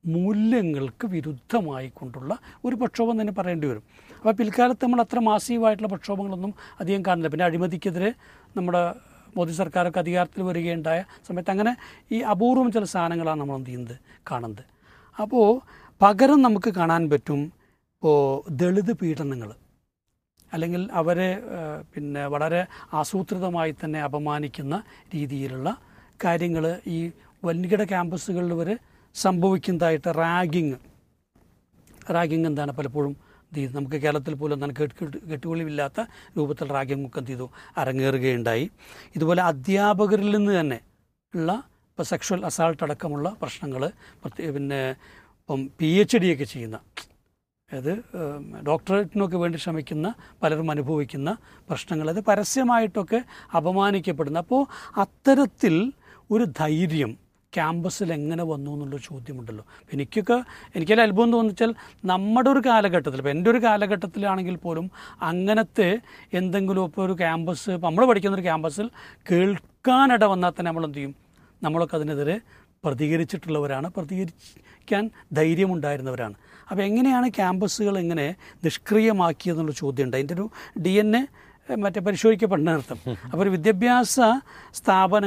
മൂല്യങ്ങൾക്ക് വിരുദ്ധമായി കൊണ്ടുള്ള ഒരു പ്രക്ഷോഭം തന്നെ പറയേണ്ടി വരും അപ്പോൾ പിൽക്കാലത്ത് നമ്മൾ അത്ര മാസീവായിട്ടുള്ള പ്രക്ഷോഭങ്ങളൊന്നും അധികം കാണുന്നില്ല പിന്നെ അഴിമതിക്കെതിരെ നമ്മുടെ മോദി സർക്കാരൊക്കെ അധികാരത്തിൽ വരികയുണ്ടായ സമയത്ത് അങ്ങനെ ഈ അപൂർവം ചില സാധനങ്ങളാണ് നമ്മൾ എന്ത് ചെയ്യുന്നത് കാണുന്നത് അപ്പോൾ പകരം നമുക്ക് കാണാൻ പറ്റും ഇപ്പോൾ ദളിത് പീഡനങ്ങൾ അല്ലെങ്കിൽ അവരെ ഏഹ്, പിന്നെ വളരെ ആസൂത്രിതമായി തന്നെ അപമാനിക്കുന്ന രീതിയിലുള്ള കാര്യങ്ങൾ ഈ വൻകിട ക്യാമ്പസുകളിൽ വരെ സംഭവിക്കുന്നതായിട്ട് റാഗിങ് റാഗിങ് എന്താണ് പലപ്പോഴും എന്ത് ചെയ്തു നമുക്ക് കേരളത്തിൽ പോലും എന്താണ് കേട്ട് കേട്ട് കെട്ടുകളില്ലാത്ത രൂപത്തിൽ റാഗിങ് ഒക്കെ എന്ത് ചെയ്തു അരങ്ങേറുകയുണ്ടായി ഇതുപോലെ അധ്യാപകരിൽ നിന്ന് തന്നെ ഉള്ള ഇപ്പോൾ സെക്ഷൽ അസാൾട്ട് അടക്കമുള്ള പ്രശ്നങ്ങൾ പിന്നെ ഇപ്പം പി എച്ച് ഡി ഒക്കെ ചെയ്യുന്ന അതായത് ഏം, ഡോക്ടറേറ്റിനൊക്കെ വേണ്ടി ശ്രമിക്കുന്ന പലരും അനുഭവിക്കുന്ന പ്രശ്നങ്ങൾ അത് പരസ്യമായിട്ടൊക്കെ അപമാനിക്കപ്പെടുന്ന അപ്പോൾ അത്തരത്തിൽ ഒരു ധൈര്യം ക്യാമ്പസിൽ എങ്ങനെ വന്നു എന്നുള്ള ചോദ്യമുണ്ടല്ലോ എനിക്കൊക്കെ എനിക്കൊരു അത്ഭുതം തോന്നിച്ചാൽ നമ്മുടെ ഒരു കാലഘട്ടത്തിൽ ഇപ്പോൾ എൻ്റെ ഒരു കാലഘട്ടത്തിലാണെങ്കിൽ പോലും അങ്ങനത്തെ എന്തെങ്കിലും ഇപ്പോൾ ഒരു ക്യാമ്പസ് ഇപ്പോൾ നമ്മൾ പഠിക്കുന്ന ഒരു ക്യാമ്പസിൽ കേൾക്കാനിട വന്നാൽ തന്നെ നമ്മൾ എന്ത് ചെയ്യും നമ്മളൊക്കെ അതിനെതിരെ പ്രതികരിച്ചിട്ടുള്ളവരാണ് പ്രതികരിക്കാൻ ധൈര്യമുണ്ടായിരുന്നവരാണ് അപ്പോൾ എങ്ങനെയാണ് ക്യാമ്പസുകൾ എങ്ങനെ നിഷ്ക്രിയമാക്കിയതെന്നുള്ള ചോദ്യമുണ്ട് അതിൻ്റെ ഒരു ഡി എൻ എ മറ്റേ പരിശോധിക്കപ്പെടുന്ന അർത്ഥം അപ്പോൾ ഒരു വിദ്യാഭ്യാസ സ്ഥാപന